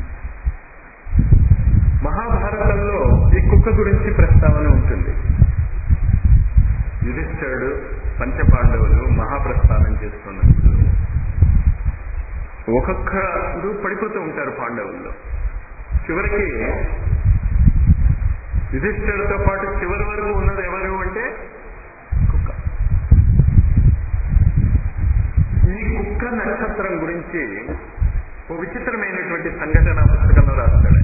మహాభారతంలో ఈ కుక్క గురించి ప్రస్తావన ఉంటుంది యుధిష్ఠుడు పంచపాండవులు మహాప్రస్థానం చేస్తున్నప్పుడు ఒక్కొక్కరు పడిపోతూ ఉంటారు పాండవుల్లో చివరికి యుధిష్ఠుడితో పాటు చివరి వరకు ఉన్నది ఎవరు అంటే కుక్క ఈ కుక్క నక్షత్రం గురించి ఓ విచిత్రమైనటువంటి సంఘటన పుస్తకంలో రాస్తాడు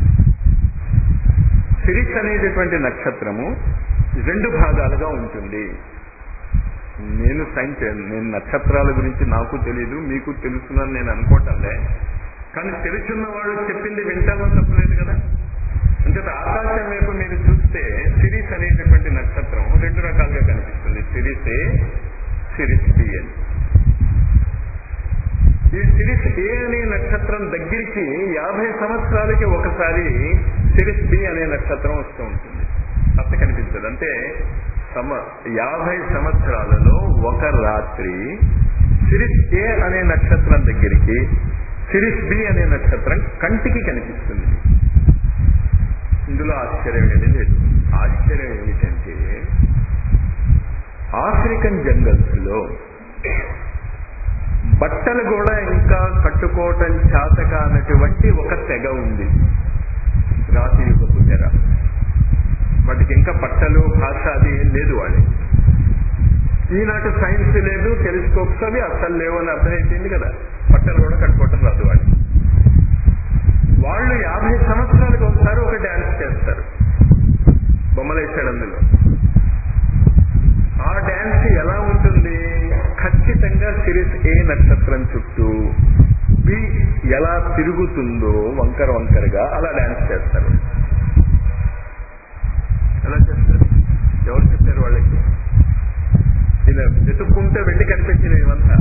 సిరిస్ అనేటటువంటి నక్షత్రము రెండు భాగాలుగా ఉంటుంది నేను సైన్స్ నేను నక్షత్రాల గురించి నాకు తెలియదు మీకు తెలుసునని నేను అనుకోవటంలే కానీ తెలుసున్న వాళ్ళు చెప్పింది వింటామో తప్పలేదు కదా అంటే ఆకాశం వైపు మీరు చూస్తే సిరీస్ అనేటటువంటి నక్షత్రం రెండు రకాలుగా కనిపిస్తుంది సిరీస్ ఏ సిరీస్ బి అని ఈ సిరీస్ ఏ అనే నక్షత్రం దగ్గరికి యాభై సంవత్సరాలకి ఒకసారి సిరీస్ బి అనే నక్షత్రం వస్తూ ఉంటుంది అట్ట కనిపిస్తుంది అంటే సమ యాభై సంవత్సరాలలో ఒక రాత్రి సిరీస్ ఏ అనే నక్షత్రం దగ్గరికి సిరీస్ బి అనే నక్షత్రం కంటికి కనిపిస్తుంది ఇందులో ఆశ్చర్యం ఏమీ లేదు ఆశ్చర్యం ఏమిటంటే ఆఫ్రికన్ జంగల్స్ లో బట్టలు కూడా ఇంకా కట్టుకోవటం చేతక అన్నటువంటి ఒక తెగ ఉంది రాతి యుగపు తెర వాటికి ఇంకా బట్టలు భాష అది ఏం లేదు వాళ్ళకి ఈనాటి సైన్స్ లేదు టెలిస్కోప్స్ అవి అస్సలు లేవు అని అర్థమైపోయింది కదా బట్టలు కూడా కట్టుకోవటం రాదు వాళ్ళకి వాళ్ళు యాభై సంవత్సరాలకు ఒకసారి ఒక డ్యాన్స్ చేస్తారు బొమ్మలేసాడు అందులో ఆ డ్యాన్స్ ఎలా ఉంటుంది ఖచ్చితంగా సిరీస్ ఏ నక్షత్రం చుట్టూ తిరుగుతుందో వంకర వంకరగా అలా డాన్స్ చేస్తారు ఎలా చేస్తారు ఎవరు చెప్పారు వాళ్ళకి ఇలా వెతుక్కుంటే వెళ్ళి కనిపించినవి ఇవంతా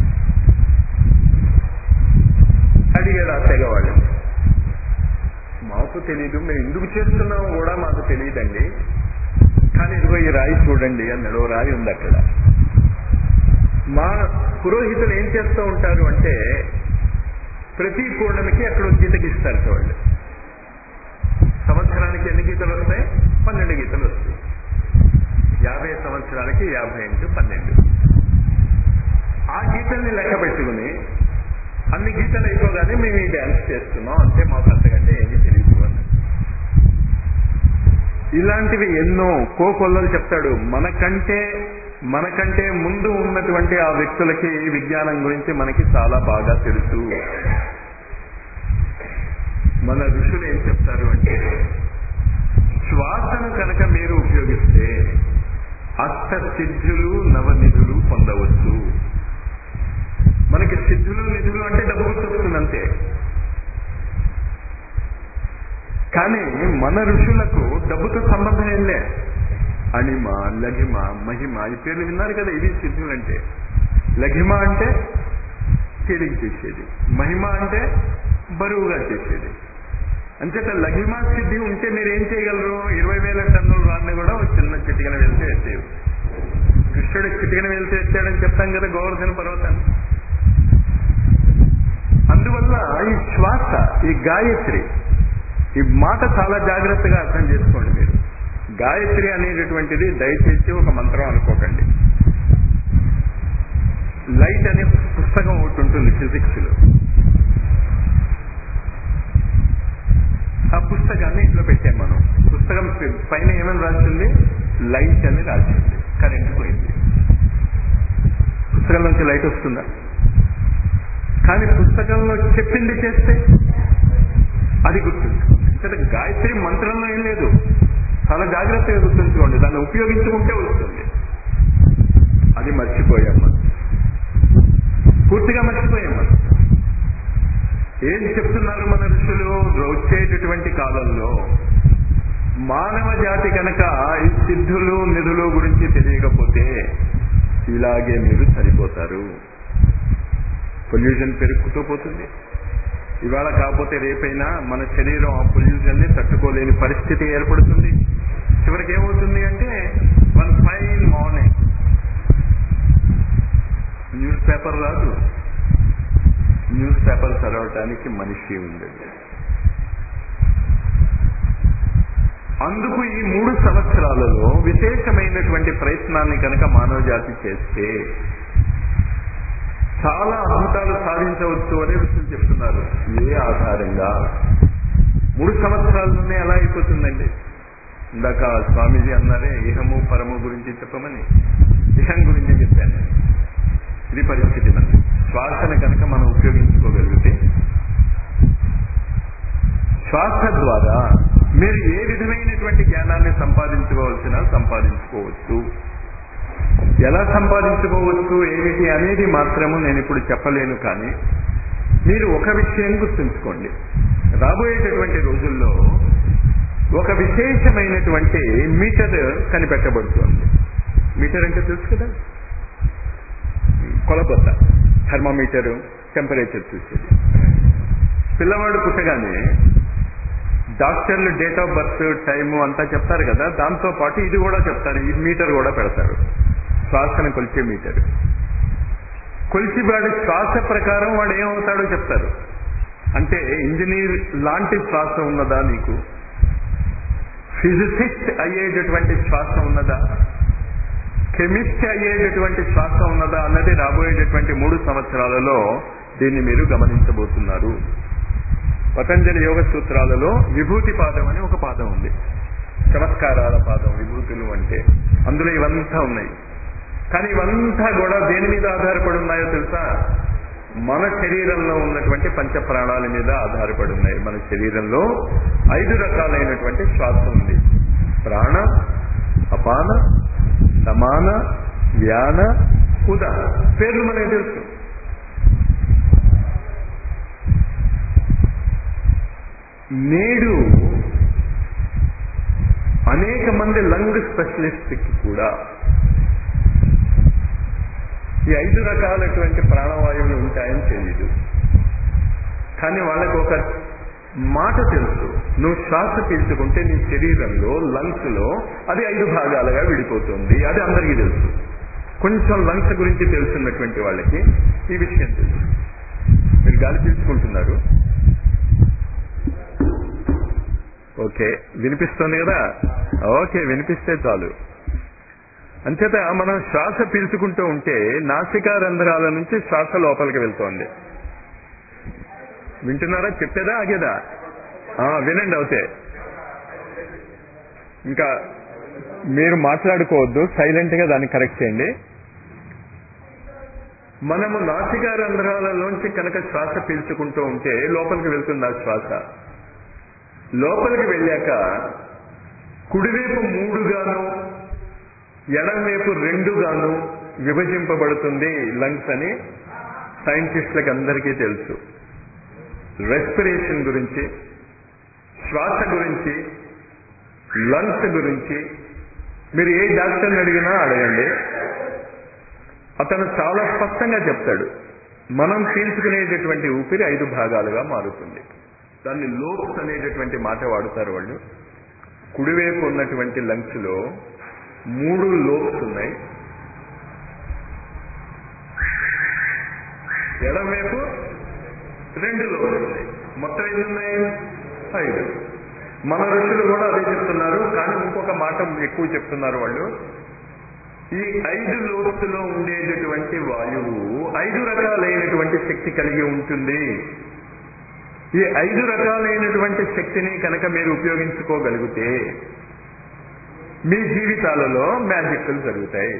అడిగారు ఆ తెగ వాళ్ళు మాకు తెలీదు మేము ఎందుకు చేస్తున్నామో కూడా మాకు తెలియదండి కానీ ఇదిగో ఈ రాయి చూడండి అన్నాడు ఓ రాయి ఉంది అక్కడ మా పురోహితులు ఏం చేస్తూ ఉంటారు అంటే ప్రతి పూర్ణమికి అక్కడ ఒక గీత గీస్తారు వాళ్ళు సంవత్సరానికి ఎన్ని గీతలు వస్తాయి పన్నెండు గీతలు వస్తాయి యాభై సంవత్సరాలకి యాభై ఇంటూ పన్నెండు ఆ గీతల్ని లెక్క పెట్టుకుని అన్ని గీతలు అయిపోగానే మేము ఈ డ్యాన్స్ చేస్తున్నాం అంటే మాకు అంతకంటే ఏమీ తెలియదు అని ఇలాంటివి ఎన్నో కోకొల్లలు చెప్తాడు మనకంటే మనకంటే ముందు ఉన్నటువంటి ఆ వ్యక్తులకి విజ్ఞానం గురించి మనకి చాలా బాగా తెలుసు మన ఋషులు ఏం చెప్తారు అంటే శ్వాసను కనుక మీరు ఉపయోగిస్తే అష్ట సిద్ధులు నవనిధులు పొందవచ్చు మనకి సిద్ధులు నిధులు అంటే డబ్బు గుర్తొస్తుంది అంతే కానీ మన ఋషులకు డబ్బుతో సంబంధం ఏం లే అణిమ లఘిమ మహిమ ఈ పేర్లు విన్నారు కదా ఇది సిద్ధులు అంటే లఘిమ అంటే తేలిక చేసేది మహిమ అంటే బరువుగా చేసేది అంచేత లఘిమ సిద్ధి ఉంటే మీరు ఏం చేయగలరు ఇరవై వేల టన్నుల రాన్ని కూడా ఒక చిన్న చిటికన వెళ్తే ఎత్తేవి కృష్ణుడు చిటికన వెళ్తే ఎత్తాడని చెప్తాం కదా గోవర్ధన పర్వతాన్ని అందువల్ల ఈ శ్వాస ఈ గాయత్రి ఈ మాట చాలా జాగ్రత్తగా అర్థం చేసుకోండి మీరు గాయత్రి అనేటటువంటిది దయచేసి ఒక మంత్రం అనుకోకండి లైట్ అనే పుస్తకం ఒకటి ఉంటుంది ఫిజిక్స్ లో ఆ పుస్తకాన్ని ఇంట్లో పెట్టాం మనం పుస్తకం పైన ఏమని రాసింది లైట్ అని రాసింది కరెంట్ పోయింది పుస్తకం నుంచి లైట్ వస్తుందా కానీ పుస్తకంలో చెప్పింది చేస్తే అది గుర్తుంచుకోండి ఇక్కడ గాయత్రి మంత్రంలో ఏం లేదు చాలా జాగ్రత్తగా గుర్తుంచుకోండి దాన్ని ఉపయోగించుకుంటే వస్తుంది అది మర్చిపోయాం మనం పూర్తిగా మర్చిపోయాం మనం ఏం చెప్తున్నారు మన ఋషులు వచ్చేటటువంటి కాలంలో మానవ జాతి కనుక ఈ సిద్ధులు నిధులు గురించి తెలియకపోతే ఇలాగే మీరు సరిపోతారు పొల్యూషన్ పెరుగుతూ పోతుంది ఇవాళ కాకపోతే రేపైనా మన శరీరం ఆ పొల్యూషన్ ని తట్టుకోలేని పరిస్థితి ఏర్పడుతుంది చివరికి ఏమవుతుంది అంటే one fine morning news paper రాదు న్యూస్ పేపర్ చదవటానికి మనిషి ఉందండి అందుకు ఈ మూడు సంవత్సరాలలో విశేషమైనటువంటి ప్రయత్నాన్ని కనుక మానవ జాతి చేస్తే చాలా అద్భుతాలు సాధించవచ్చు అని ఋషులు చెప్తున్నారు ఏ ఆధారంగా మూడు సంవత్సరాల్లోనే ఎలా అయిపోతుందండి ఇందాక స్వామీజీ అన్నారే ఇహము పరము గురించి చెప్పమని ఇహం గురించి చెప్పాను ఇది పరిస్థితి మనకి శ్వాసను కనుక మనం ఉపయోగించుకోగలిగితే శ్వాస ద్వారా మీరు ఏ విధమైనటువంటి జ్ఞానాన్ని సంపాదించుకోవాల్సిన సంపాదించుకోవచ్చు ఎలా సంపాదించుకోవచ్చు ఏమిటి అనేది మాత్రము నేను ఇప్పుడు చెప్పలేను కానీ మీరు ఒక విషయం గుర్తుంచుకోండి రాబోయేటటువంటి రోజుల్లో ఒక విశేషమైనటువంటి మీటర్ కనిపెట్టబడుతోంది మీటర్ అంటే తెలుసు కదా కొలబొత్త థర్మామీటర్ టెంపరేచర్ చూసేది పిల్లవాడు పుట్టగానే డాక్టర్లు డేట్ ఆఫ్ బర్త్ టైము అంతా చెప్తారు కదా దాంతో పాటు ఇది కూడా చెప్తారు ఈ మీటర్ కూడా పెడతారు శ్వాసను కొలిచే మీటర్ కొలిచి వాడి శ్వాస ప్రకారం వాడు ఏమవుతాడో చెప్తారు అంటే ఇంజనీర్ లాంటి శ్వాస ఉన్నదా నీకు ఫిజిసిస్ట్ అయ్యేటటువంటి శ్వాస ఉన్నదా కెమిస్ట్ అయ్యేటటువంటి శ్వాస ఉన్నదా అన్నది రాబోయేటటువంటి మూడు సంవత్సరాలలో దీన్ని మీరు గమనించబోతున్నారు పతంజలి యోగ సూత్రాలలో విభూతి పాదం అని ఒక పాదం ఉంది చమత్కారాల పాదం విభూతులు అంటే అందులో ఇవంతా ఉన్నాయి కానీ ఇవంతా కూడా దేని మీద ఆధారపడి ఉన్నాయో తెలుసా మన శరీరంలో ఉన్నటువంటి పంచ ప్రాణాల మీద ఆధారపడి ఉన్నాయి మన శరీరంలో ఐదు రకాలైనటువంటి శ్వాస ఉంది ప్రాణ అపాన సమాన వ్యాన ఉద పేర్లు మనకి తెలుసు నేడు అనేక మంది లంగ్ స్పెషలిస్ట్ కి కూడా ఈ ఐదు రకాలటువంటి ప్రాణవాయువులు ఉంటాయని తెలియదు కానీ వాళ్ళకు ఒక మాట తెలుసు నువ్వు శ్వాస పీల్చుకుంటే నీ శరీరంలో లంగ్స్ లో అది ఐదు భాగాలుగా విడిపోతుంది అది అందరికీ తెలుసు కొంచెం లంగ్స్ గురించి తెలుసున్నటువంటి వాళ్ళకి ఈ విషయం తెలుసు మీరు గాలి పీల్చుకుంటున్నారు ఓకే వినిపిస్తుంది కదా ఓకే వినిపిస్తే చాలు అంచేత మనం శ్వాస పీల్చుకుంటూ ఉంటే నాసికా రంధ్రాల నుంచి శ్వాస లోపలికి వెళ్తోంది వింటున్నారా చెప్పేదా ఆగేదా ఆ, వినండి అవుతే ఇంకా మీరు మాట్లాడుకోవద్దు సైలెంట్ గా దాన్ని కరెక్ట్ చేయండి మనము నాసికా రంధ్రాలలోంచి కనుక శ్వాస పీల్చుకుంటూ ఉంటే లోపలికి వెళ్తుంది ఆ శ్వాస లోపలికి వెళ్ళాక కుడివైపు మూడుగాను ఎడంవైపు రెండుగాను విభజింపబడుతుంది లంగ్స్ అని సైంటిస్టులకు అందరికీ తెలుసు రెస్పిరేషన్ గురించి శ్వాస గురించి లంగ్స్ గురించి మీరు ఏ డాక్టర్ని అడిగినా అడగండి అతను చాలా స్పష్టంగా చెప్తాడు మనం పీల్చుకునేటటువంటి ఊపిరి ఐదు భాగాలుగా మారుతుంది దాన్ని లోబ్స్ అనేటటువంటి మాట వాడుతారు వాళ్ళు కుడివైపు ఉన్నటువంటి లంగ్స్ లో మూడు లోబ్స్ ఉన్నాయి ఎడమవైపు రెండు లోబ్స్ ఉన్నాయి మొత్తం ఎన్ని ఉన్నాయి ఐదు మన ఋషులు కూడా అదే చెప్తున్నారు కానీ ఇంకొక మాట ఎక్కువ చెప్తున్నారు వాళ్ళు ఈ ఐదు లోబ్స్ లో ఉండేటటువంటి వాయువు ఐదు రకాలైనటువంటి శక్తి కలిగి ఉంటుంది ఈ ఐదు రకాలైనటువంటి శక్తిని కనుక మీరు ఉపయోగించుకోగలిగితే మీ జీవితాలలో మ్యాజిక్లు జరుగుతాయి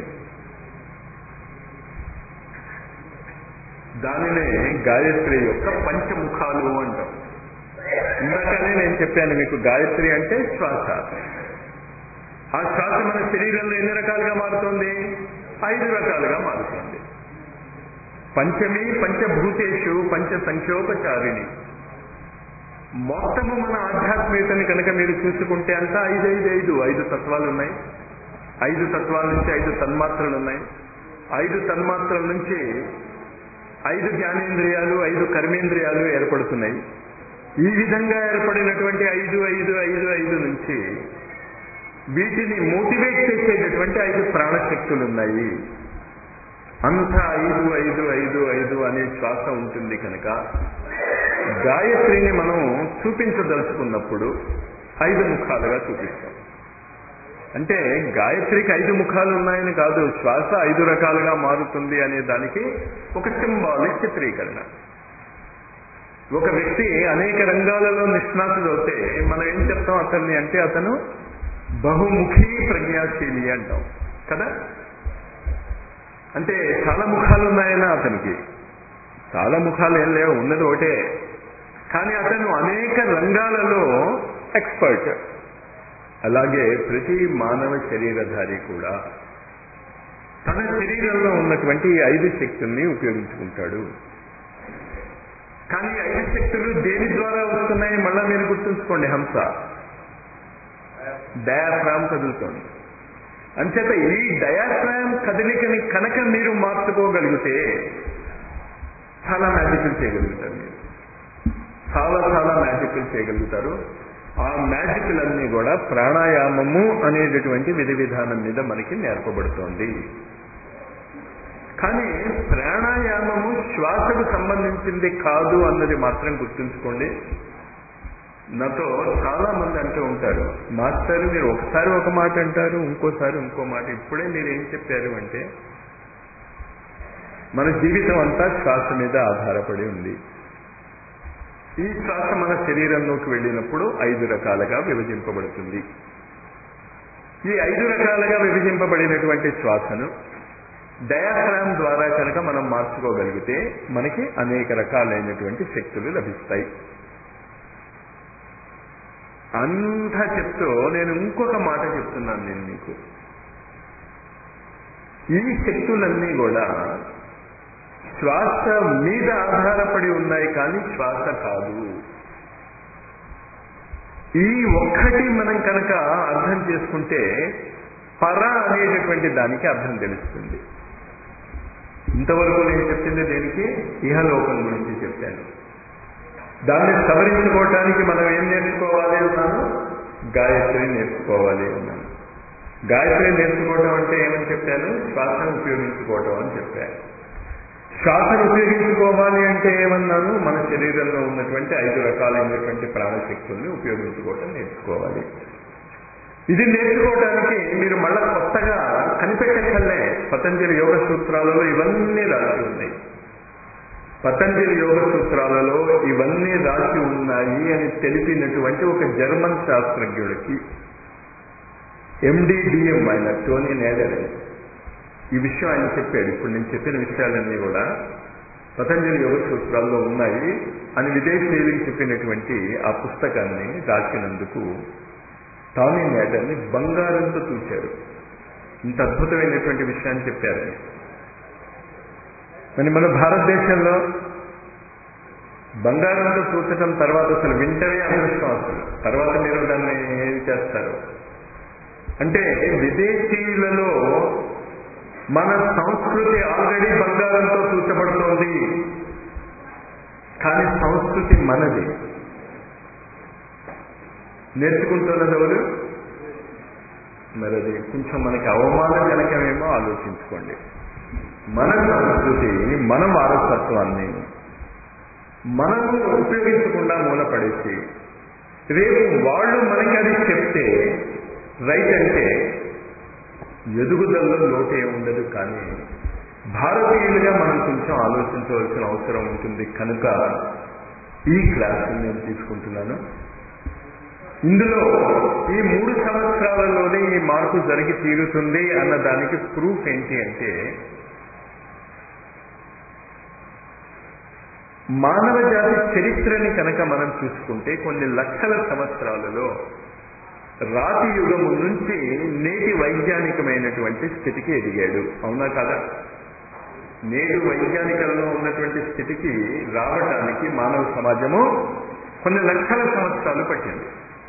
దానినే గాయత్రి యొక్క పంచముఖాలు అంటాం ఇందాకనే నేను చెప్పాను మీకు గాయత్రి అంటే శ్వాస ఆ శ్వాస మన శరీరంలో ఎన్ని రకాలుగా మారుతోంది ఐదు రకాలుగా మారుతోంది పంచమి పంచభూతేషు పంచ సంఖ్యోపచారిణి మొత్తము మన ఆధ్యాత్మికతని కనుక మీరు చూసుకుంటే అంతా ఐదు ఐదు ఐదు ఐదు తత్వాలు ఉన్నాయి ఐదు తత్వాల నుంచి ఐదు తన్మాత్రలు ఉన్నాయి ఐదు తన్మాత్రల నుంచి ఐదు జ్ఞానేంద్రియాలు ఐదు కర్మేంద్రియాలు ఏర్పడుతున్నాయి ఈ విధంగా ఏర్పడినటువంటి ఐదు ఐదు ఐదు ఐదు నుంచి వీటిని మోటివేట్ చేసేటటువంటి ఐదు ప్రాణశక్తులు ఉన్నాయి అంత ఐదు ఐదు ఐదు ఐదు అనే శ్వాస ఉంటుంది కనుక గాయత్రిని మనం చూపించదలుచుకున్నప్పుడు ఐదు ముఖాలుగా చూపిస్తాం అంటే గాయత్రికి ఐదు ముఖాలు ఉన్నాయని కాదు శ్వాస ఐదు రకాలుగా మారుతుంది అనే దానికి ఒక సింబాలిక్ చిత్రీకరణ ఒక వ్యక్తి అనేక రంగాలలో నిష్ణాతుడు అవుతే మనం ఏం చెప్తాం అతన్ని అంటే అతను బహుముఖీ ప్రజ్ఞాశీలి అంటాం కదా అంటే చాలా ముఖాలు ఉన్నాయన్నా అతనికి చాలా ముఖాలు ఏం లేవు ఉన్నది ఒకటే కానీ అతను అనేక రంగాలలో ఎక్స్పర్ట్ అలాగే ప్రతి మానవ శరీరధారి కూడా తన శరీరంలో ఉన్నటువంటి ఈ ఐదు శక్తుల్ని ఉపయోగించుకుంటాడు కానీ ఈ ఐదు శక్తులు దేని ద్వారా వస్తున్నాయి మళ్ళా మీరు గుర్తుంచుకోండి హంస డయాఫ్రామ్ కదులుతోంది అంచేత ఈ డయాఫ్రామ్ కదలికని కనుక మీరు మార్చుకోగలిగితే చాలా మ్యాజిక్లు చేయగలుగుతారు మీరు చాలా చాలా మ్యాజిక్లు చేయగలుగుతారు ఆ మ్యాజిక్లన్నీ కూడా ప్రాణాయామము అనేటటువంటి విధి విధానం మీద మనకి నేర్పబడుతోంది కానీ ప్రాణాయామము శ్వాసకు సంబంధించింది కాదు అన్నది మాత్రం గుర్తుంచుకోండి నాతో చాలా మంది అంటూ ఉంటారు మాస్టర్ మీరు ఒకసారి ఒక మాట అంటారు ఇంకోసారి ఇంకో మాట ఇప్పుడే మీరు ఏం చెప్పారు అంటే మన జీవితం అంతా శ్వాస మీద ఆధారపడి ఉంది ఈ శ్వాస మన శరీరంలోకి వెళ్ళినప్పుడు ఐదు రకాలుగా విభజింపబడుతుంది ఈ ఐదు రకాలుగా విభజింపబడినటువంటి శ్వాసను డయాఫ్రామ్ ద్వారా కనుక మనం మార్చుకోగలిగితే మనకి అనేక రకాలైనటువంటి శక్తులు లభిస్తాయి అంతా చెప్తూ నేను ఇంకొక మాట చెప్తున్నాను నేను మీకు ఈ శక్తులన్నీ కూడా శ్వాస మీద ఆధారపడి ఉన్నాయి కానీ శ్వాస కాదు ఈ ఒక్కటి మనం కనుక అర్థం చేసుకుంటే పర అనేటటువంటి దానికి అర్థం తెలుస్తుంది ఇంతవరకు నేను చెప్పింది దేనికి ఇహలోకం గురించి చెప్పాను దాన్ని సవరించుకోవటానికి మనం ఏం నేర్చుకోవాలి అన్నాను గాయత్రి నేర్చుకోవాలి అన్నాను గాయత్రి నేర్చుకోవడం అంటే ఏమని చెప్పాను శ్వాసను ఉపయోగించుకోవటం అని చెప్పాను శ్వాసను ఉపయోగించుకోవాలి అంటే ఏమన్నాను మన శరీరంలో ఉన్నటువంటి ఐదు రకాలైనటువంటి ప్రాణశక్తుల్ని ఉపయోగించుకోవటం నేర్చుకోవాలి ఇది నేర్చుకోవడానికి మీరు మళ్ళా కొత్తగా కనిపెట్టక్కర్లే పతంజలి యోగ సూత్రాలలో ఇవన్నీ రాసి ఉన్నాయి పతంజలి యోగ సూత్రాలలో ఇవన్నీ రాసి ఉన్నాయి అని తెలిపినటువంటి ఒక జర్మన్ శాస్త్రజ్ఞుడికి ఎండిడిఎం ఆయన టోనీ నేడర్ ఈ విషయం ఆయన చెప్పాడు ఇప్పుడు నేను చెప్పిన విషయాలన్నీ కూడా పతంజలి యోగ సూత్రాల్లో ఉన్నాయి అని విదేశీయులకు చెప్పినటువంటి ఆ పుస్తకాన్ని రాసినందుకు టానీ నేడర్ని బంగారంతో చూశారు ఇంత అద్భుతమైనటువంటి విషయాన్ని చెప్పారు మరి మన భారతదేశంలో బంగారంతో చూచటం తర్వాత అసలు వింటనే అదృష్టం అసలు తర్వాత మీరు దాన్ని ఏం చేస్తారు అంటే విదేశీయులలో మన సంస్కృతి ఆల్రెడీ బంగారంతో చూచబడుతోంది కానీ సంస్కృతి మనది నేర్చుకుంటున్నది ఎవరు మరి అది కొంచెం మనకి అవమానజనకమేమో ఆలోచించుకోండి మన సంస్కృతి మన వారసత్వాన్ని మనము ఉపయోగించకుండా మూలపడేసి రేపు వాళ్ళు మనకి అది చెప్తే రైట్ అంటే ఎదుగుదలలో లోటే ఉండదు కానీ భారతీయులుగా మనం కొంచెం ఆలోచించవలసిన అవసరం ఉంటుంది కనుక ఈ క్లాస్ నేను తీసుకుంటున్నాను ఇందులో ఈ మూడు సంవత్సరాలలోనే ఈ మార్పు జరిగి తీరుతుంది అన్న దానికి ప్రూఫ్ ఏంటి అంటే మానవ జాతి చరిత్రని కనుక మనం చూసుకుంటే కొన్ని లక్షల సంవత్సరాలలో రాతి యుగము నుంచి నేటి వైజ్ఞానికమైనటువంటి స్థితికి ఎదిగాడు అవునా కాదా నేటి వైజ్ఞానికంలో ఉన్నటువంటి స్థితికి రావటానికి మానవ సమాజము కొన్ని లక్షల సంవత్సరాలు పట్టింది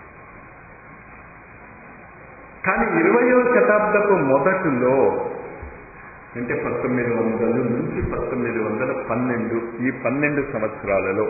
కానీ ఇరవయవ శతాబ్దపు మొదటిలో అంటే పంతొమ్మిది వందల నుంచి పంతొమ్మిది వందల పన్నెండు ఈ పన్నెండు సంవత్సరాలలో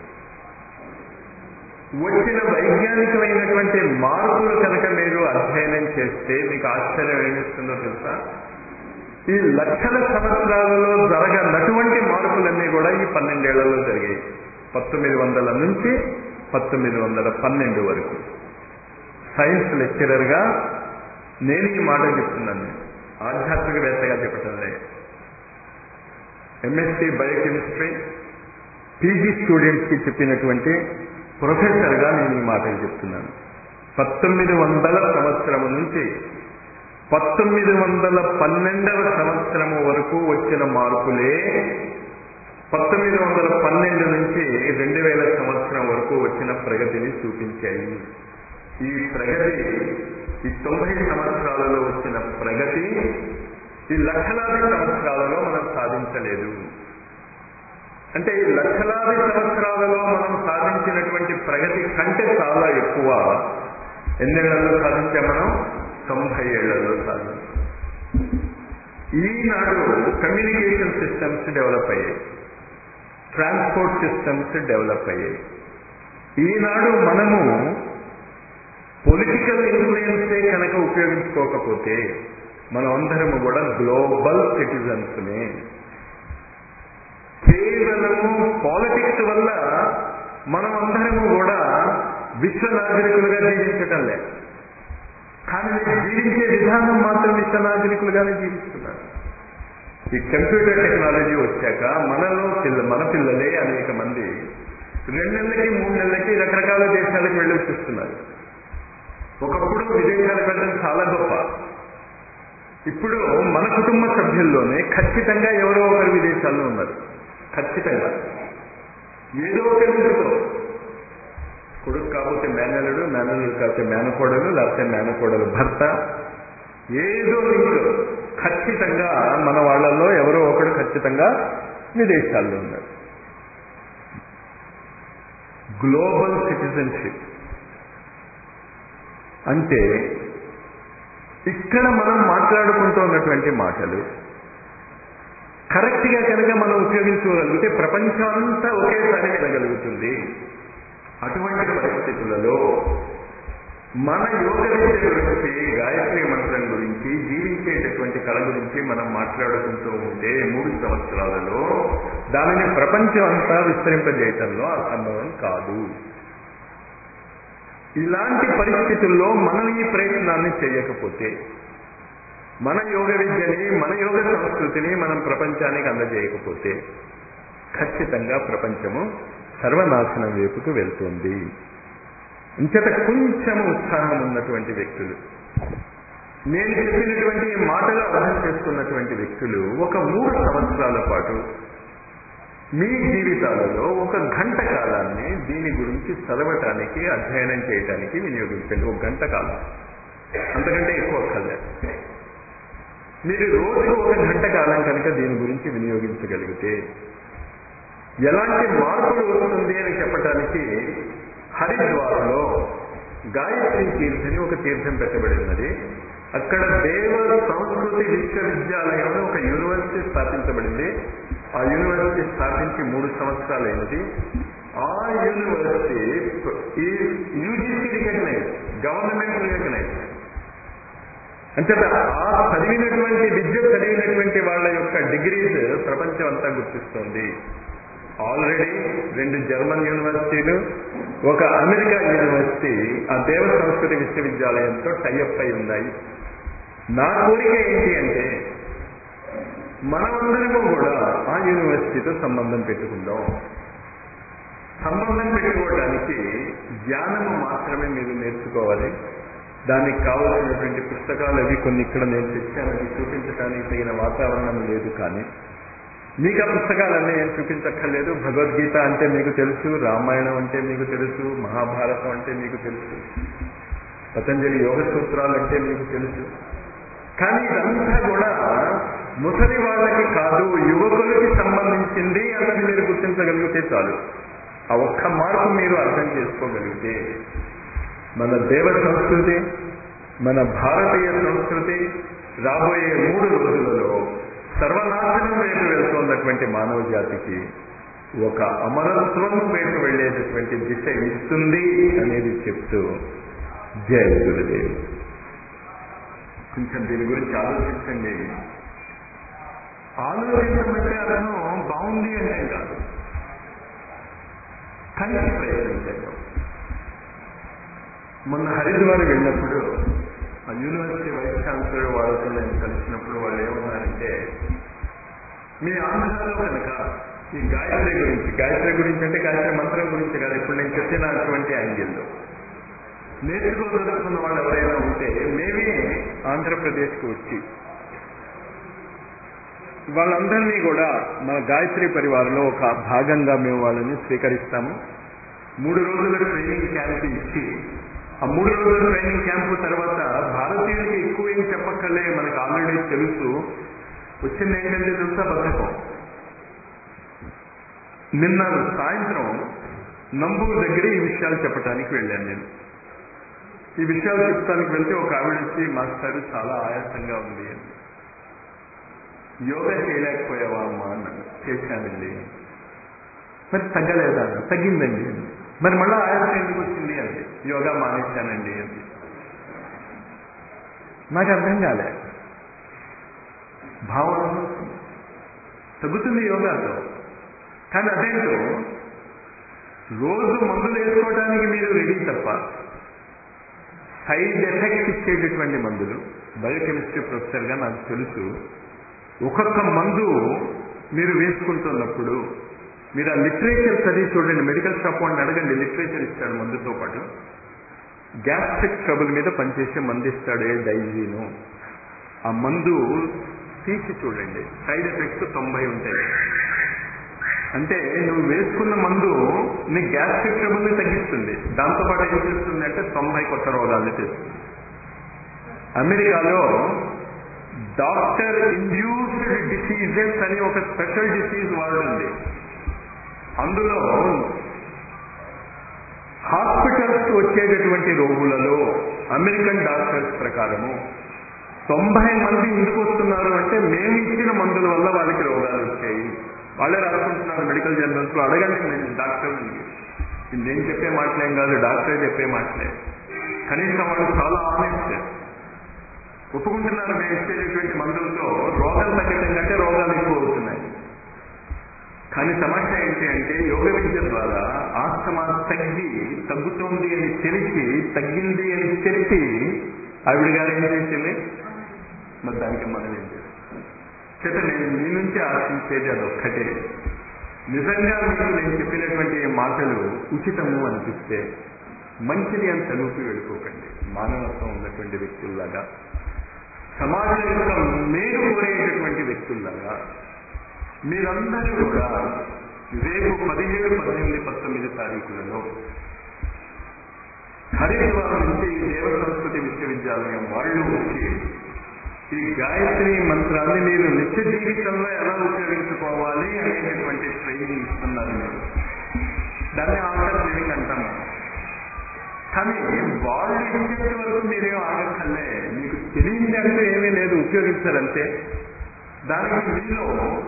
వచ్చిన వైజ్ఞానికమైనటువంటి మార్పులు కనుక మీరు అధ్యయనం చేస్తే మీకు ఆశ్చర్యం ఏమిస్తుందో తెలుసా ఈ లక్షల సంవత్సరాలలో జరగనటువంటి మార్పులన్నీ కూడా ఈ పన్నెండేళ్లలో జరిగాయి పంతొమ్మిది వందల నుంచి పంతొమ్మిది వందల పన్నెండు వరకు సైన్స్ లెక్చరర్గా నేను ఈ మాట చెప్తున్నాను ఆధ్యాత్మికవేత్తగా చెప్పటం లేదు ఎంఎస్సి బయోకెమిస్ట్రీ పీజీ స్టూడెంట్స్కి చెప్పినటువంటి ప్రొఫెసర్గా నేను ఈ మాటలు చెప్తున్నాను పంతొమ్మిది వందల సంవత్సరం నుంచి పంతొమ్మిది వందల పన్నెండవ సంవత్సరము వరకు వచ్చిన మార్పులే పంతొమ్మిది వందల పన్నెండు నుంచి రెండు వేల సంవత్సరం వరకు వచ్చిన ప్రగతిని చూపించాయి ఈ ప్రగతి ఈ తొంభై సంవత్సరాలలో వచ్చిన ప్రగతి ఈ లక్షలాది సంవత్సరాలలో మనం సాధించలేదు అంటే ఈ లక్షలాది సంవత్సరాలలో మనం సాధించినటువంటి ప్రగతి కంటే చాలా ఎక్కువ ఎన్నేళ్లలో సాధించాం మనం తొంభై ఏళ్లలో సాధించాం ఈనాడు కమ్యూనికేషన్ సిస్టమ్స్ డెవలప్ అయ్యాయి ట్రాన్స్పోర్ట్ సిస్టమ్స్ డెవలప్ అయ్యాయి ఈనాడు మనము పొలిటికల్ ఇన్ఫ్లుయెన్సే కనుక ఉపయోగించుకోకపోతే మనం అందరము కూడా గ్లోబల్ సిటిజన్స్నే కేవలము పాలిటిక్స్ వల్ల మనం అందరము కూడా విశ్వ నాగరికులుగా జీవించటం లేదు కానీ జీవించే విధానం మాత్రం విశ్వ నాగరికులుగానే జీవిస్తున్నారు ఈ కంప్యూటర్ టెక్నాలజీ వచ్చాక మనలో పిల్ల మన పిల్లలే అనేక మంది రెండు నెలలకి మూడు నెలలకి రకరకాల దేశాలకు వెళ్ళి వచ్చేస్తున్నారు ఒకప్పుడు విదేశాలకు వెళ్ళడం చాలా గొప్ప ఇప్పుడు మన కుటుంబ సభ్యుల్లోనే ఖచ్చితంగా ఎవరో ఒకరు విదేశాల్లో ఉన్నారు ఖచ్చితంగా ఏదో ఒక లింకుతో కొడుకు కాకపోతే మేనలుడు మేనలుడు కాకపోతే మేనకోడలు లేకపోతే మేనకోడలు భర్త ఏదో లింక్ ఖచ్చితంగా మన వాళ్ళల్లో ఎవరో ఒకడు ఖచ్చితంగా విదేశాల్లో ఉన్నారు గ్లోబల్ సిటిజన్షిప్ అంటే ఇక్కడ మనం మాట్లాడుకుంటూ ఉన్నటువంటి మాటలు కరెక్ట్ గా కనుక మనం ఉపయోగించుకోగలిగితే ప్రపంచం అంతా ఒకేసారి వినగలుగుతుంది అటువంటి పరిస్థితులలో మన యోగ విద్య గురించి గాయత్రి మంత్రం గురించి జీవించేటటువంటి కళ గురించి మనం మాట్లాడుకుంటూ ఉంటే మూడు సంవత్సరాలలో దానిని ప్రపంచం అంతా విస్తరింపజేయటంలో అసంభవం కాదు ఇలాంటి పరిస్థితుల్లో మనం ఈ ప్రయత్నాన్ని చేయకపోతే మన యోగ విద్యని మన యోగ సంస్కృతిని మనం ప్రపంచానికి అందజేయకపోతే ఖచ్చితంగా ప్రపంచము సర్వనాశనం వైపుకు వెళ్తుంది ఇంచేత కొంచెం ఉత్సాహం ఉన్నటువంటి వ్యక్తులు నేను చెప్పినటువంటి ఈ మాటలు అర్థం చేసుకున్నటువంటి వ్యక్తులు ఒక మూడు సంవత్సరాల పాటు మీ జీవితాలలో ఒక గంట కాలాన్ని దీని గురించి చదవటానికి అధ్యయనం చేయటానికి వినియోగించండి ఒక గంట కాలం అంతకంటే ఎక్కువ అక్కర్లేదు మీరు రోజు ఒక గంట కాలం కనుక దీని గురించి వినియోగించగలిగితే ఎలాంటి మార్పులు వస్తుంది అని చెప్పటానికి హరిద్వార్లో గాయత్రి తీర్థని ఒక తీర్థం పెట్టబడి ఉన్నది అక్కడ దేవ సంస్కృతి విశ్వవిద్యాలయం అని ఒక యూనివర్సిటీ స్థాపించబడింది ఆ యూనివర్సిటీ స్థాపించి మూడు సంవత్సరాలైనది ఆ యూనివర్సిటీ ఈ యూజీసీ రికగ్నైజ్ గవర్నమెంట్ రికగ్నైజ్ అంటే ఆ చదివినటువంటి విద్య చదివినటువంటి వాళ్ళ యొక్క డిగ్రీస్ ప్రపంచం అంతా గుర్తిస్తోంది ఆల్రెడీ రెండు జర్మన్ యూనివర్సిటీలు ఒక అమెరికా యూనివర్సిటీ ఆ దేవ సంస్కృతి విశ్వవిద్యాలయంతో టైఅప్ అయి ఉన్నాయి నా కోరిక ఏంటి అంటే మనమందరము కూడా ఆ యూనివర్సిటీతో సంబంధం పెట్టుకుందాం సంబంధం పెట్టుకోవడానికి జ్ఞానము మాత్రమే మీరు నేర్చుకోవాలి దానికి కావలసినటువంటి పుస్తకాలు అవి కొన్ని ఇక్కడ నేను తెచ్చానని చూపించడానికి తగిన వాతావరణం లేదు కానీ మీకు ఆ పుస్తకాలన్నీ నేను చూపించక్కర్లేదు భగవద్గీత అంటే మీకు తెలుసు రామాయణం అంటే మీకు తెలుసు మహాభారతం అంటే మీకు తెలుసు పతంజలి యోగ సూత్రాలు అంటే మీకు తెలుసు కానీ ఇదంతా కూడా ముసలి వాళ్ళకి కాదు యువకులకి సంబంధించింది అన్నది మీరు గుర్తించగలిగితే చాలు ఆ ఒక్క మార్పు మీరు అర్థం చేసుకోగలిగితే మన దేవ సంస్కృతి మన భారతీయ సంస్కృతి రాబోయే మూడు రోజులలో సర్వనాశనం వైపు వెళ్తున్నటువంటి మానవ జాతికి ఒక అమరత్వం వైపు వెళ్ళేటటువంటి దిశ ఇస్తుంది అనేది చెప్తూ జయ గురుదేవ్ కొంచెం దీని గురించి ఆలోచించండి ఆలోచించమంటే అర్థం బాగుంది అంటే కాదు కలిసి ప్రయత్నించండి మొన్న హరిద్వార్ వెళ్ళినప్పుడు ఆ యూనివర్సిటీ వైస్ ఛాన్సలర్ వాళ్ళతో నేను కలిసినప్పుడు వాళ్ళు ఏమన్నారంటే మీ ఆంధ్రాలో కనుక ఈ గాయత్రి గురించి గాయత్రి గురించి అంటే గాయత్రి మంత్రం గురించి కాదు ఇప్పుడు నేను చెప్పినటువంటి యాంగిల్లో నేర్చుకోదలుచుకున్న వాళ్ళు ఎవరైనా ఉంటే మేమే ఆంధ్రప్రదేశ్కి వచ్చి వాళ్ళందరినీ కూడా మన గాయత్రి పరివారంలో ఒక భాగంగా మేము వాళ్ళని స్వీకరిస్తాము మూడు రోజుల ట్రైనింగ్ క్యాంప్ ఇచ్చి ఆ మూడు రోజుల ట్రైనింగ్ క్యాంపు తర్వాత భారతీయులకి ఎక్కువ ఏం చెప్పక్కర్లే మనకు ఆల్రెడీ తెలుసు వచ్చింది ఏంటంటే తెలుసా బద్ధకం నిన్న సాయంత్రం నంబూరు దగ్గర ఈ విషయాలు చెప్పడానికి వెళ్ళాను నేను ఈ విషయాలు చెప్తానికి వెళ్తే ఒక ఆవిడ వచ్చి మాస్టర్ చాలా ఆయాసంగా ఉంది అని యోగా చేయలేకపోయావా అమ్మా అన్నాను చేశానండి మరి తగ్గలేదా తగ్గిందండి మరి మళ్ళీ ఆయాసం ఎందుకు వచ్చింది అంది యోగా మానేశానండి అంది నాకు అర్థం కాలే భావన తగ్గుతుంది యోగాతో కానీ అదేంటో రోజు మందులు వేసుకోవడానికి మీరు రెడీ తప్ప సైడ్ ఎఫెక్ట్ ఇచ్చేటటువంటి మందులు బయోకెమిస్ట్రీ ప్రొఫెసర్గా నాకు తెలుసు ఒక్కొక్క మందు మీరు వేసుకుంటున్నప్పుడు మీరు ఆ లిటరేచర్ చదివి చూడండి మెడికల్ షాప్ వాడిని అడగండి లిటరేచర్ ఇస్తాడు మందుతో పాటు గ్యాస్ట్రిక్ ట్రబుల్ మీద పనిచేసే మందు ఇస్తాడు ఏ డైజీను ఆ మందు తీసి చూడండి సైడ్ ఎఫెక్ట్స్ తొంభై ఉంటాయి అంటే నువ్వు వేసుకున్న మందు నీ గ్యాస్ట్రిక్ ట్రబుల్ని తగ్గిస్తుంది దాంతోపాటు ఏం చేస్తుంది అంటే తొంభై కొత్త రోగాల్ని తెస్తుంది అమెరికాలో డాక్టర్ ఇండ్యూస్డ్ డిసీజెస్ అని ఒక స్పెషల్ డిసీజ్ వాడుంది అందులో హాస్పిటల్స్ వచ్చేటటువంటి రోగులలో అమెరికన్ డాక్టర్స్ ప్రకారము తొంభై మంది ఎందుకు వస్తున్నారు అంటే మేము ఇచ్చిన మందుల వల్ల వాళ్ళకి రోగాలు వచ్చాయి వాళ్ళే రాసుకుంటున్నారు మెడికల్ జర్నల్స్ లో అడగండి నేను డాక్టర్ ఇది నేను చెప్పే మాటలేం కాదు డాక్టర్ చెప్పే మాటలే కనీసం వాళ్ళు చాలా ఆనెస్ట్ ఒప్పుకుంటున్నారు మేము ఇచ్చేటటువంటి మందులతో రోగాలు తగ్గటం కంటే రోగాలు ఎక్కువ అవుతున్నాయి కానీ సమస్య ఏంటి అంటే యోగ విద్య ద్వారా ఆస్తమా తగ్గి తగ్గుతోంది అని తెలిసి తగ్గింది అని చెప్పి ఆవిడ గారు ఏం చేసింది మరి దానికి మనం ఏం చేస్తాం చేత నేను మీ నుంచి ఆశించేది అది ఒక్కటే నిజంగా మీకు నేను చెప్పినటువంటి మాటలు ఉచితము అనిపిస్తే మంచిది అని చదువుకు వెళ్ళిపోకండి మానవత్వం ఉన్నటువంటి వ్యక్తుల్లాగా సమాజం యొక్క మేలు కోరేటటువంటి వ్యక్తుల్లాగా మీరందరూ కూడా రేపు పదిహేడు పద్దెనిమిది పంతొమ్మిది తారీఖులలో హరిద్వార్ నుంచి దేవ సంస్కృతి విశ్వవిద్యాలయం వాళ్ళు వచ్చి ఈ గాయత్రి మంత్రాన్ని మీరు నిత్య జీవితంలో ఎలా ఉపయోగించుకోవాలి అనేటటువంటి ట్రైనింగ్ ఇస్తున్నారు మీరు దాన్ని ఆఫ్టర్ లివింగ్ అంటాము కానీ వాళ్ళు ఇచ్చేంత వరకు మీరేం ఆగక్కర్లే మీకు తెలియంది అంటే ఏమీ లేదు ఉపయోగించారంటే దానికి మీలో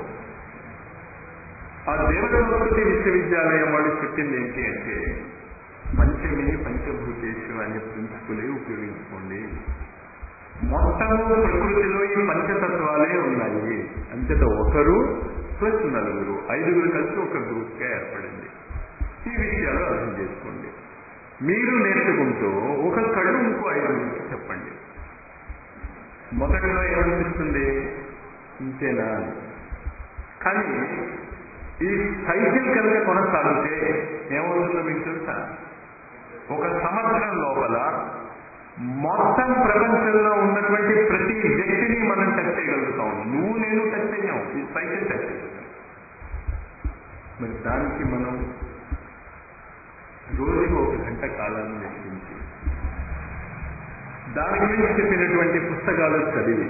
ఆ దేవ సంస్కృతి విశ్వవిద్యాలయం వాళ్ళు చెప్పింది ఏంటి అంటే పంచమి పంచభూతేషు అనే ప్రిన్సిపులే ఉపయోగించుకోండి మొత్తము ప్రకృతిలో ఈ పంచతత్వాలే ఉన్నాయి అంతట ఒకరు ప్లస్ నలుగురు ఐదుగురు కలిసి ఒక గ్రూప్ గా ఏర్పడింది ఈ విషయాలు అర్థం చేసుకోండి మీరు నేర్చుకుంటూ ఒక కళ్ళు ఇంకో ఐదుగురికి చెప్పండి మొదట్లో ఏమనిపిస్తుంది ఇంతేనా కానీ ఈ సైకిల్ కనుక కొనసాగితే ఏమవుతుందో మీకు తెలుసా ఒక సంవత్సరం లోపల మొత్తం ప్రపంచంలో ఉన్నటువంటి ప్రతి వ్యక్తిని మనం టచ్ చేయగలుగుతాం నువ్వు నేను టచ్ అయ్యాం ఈ సైకిల్ టచ్ చేస్తాం మరి దానికి మనం రోజుకు ఒక గంట కాలాన్ని వెచ్చించి దాని గురించి చెప్పినటువంటి పుస్తకాలు చదివి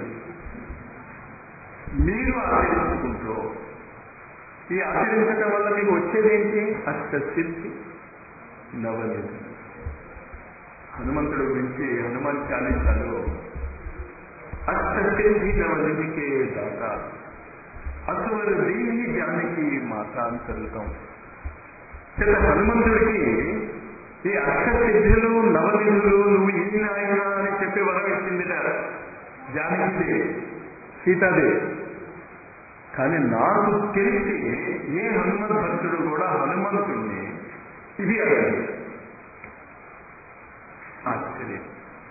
మీరు ఆచరించుకుంటూ ఈ ఆచరించడం వల్ల మీకు వచ్చేదేంటి అష్టసిద్ధి నవనిధి హనుమంతుడు గురించి హనుమాన్ చాలీసాలో అష్టసిద్ధి నవనిధికే దాత అసలు దీని జానకి మాత అని చదువుతాం చేత హనుమంతుడికి ఈ అష్టసిద్ధులు నవనిధులు నువ్వు ఈ నాయన అని చెప్పి వరం ఇచ్చిందిట జానకిదే సీతాదే కానీ నాకు తెలిసి ఏ హనుమంత్ భక్తుడు కూడా హనుమంతుణ్ణి ఇది అడగదు ఆశ్చర్యం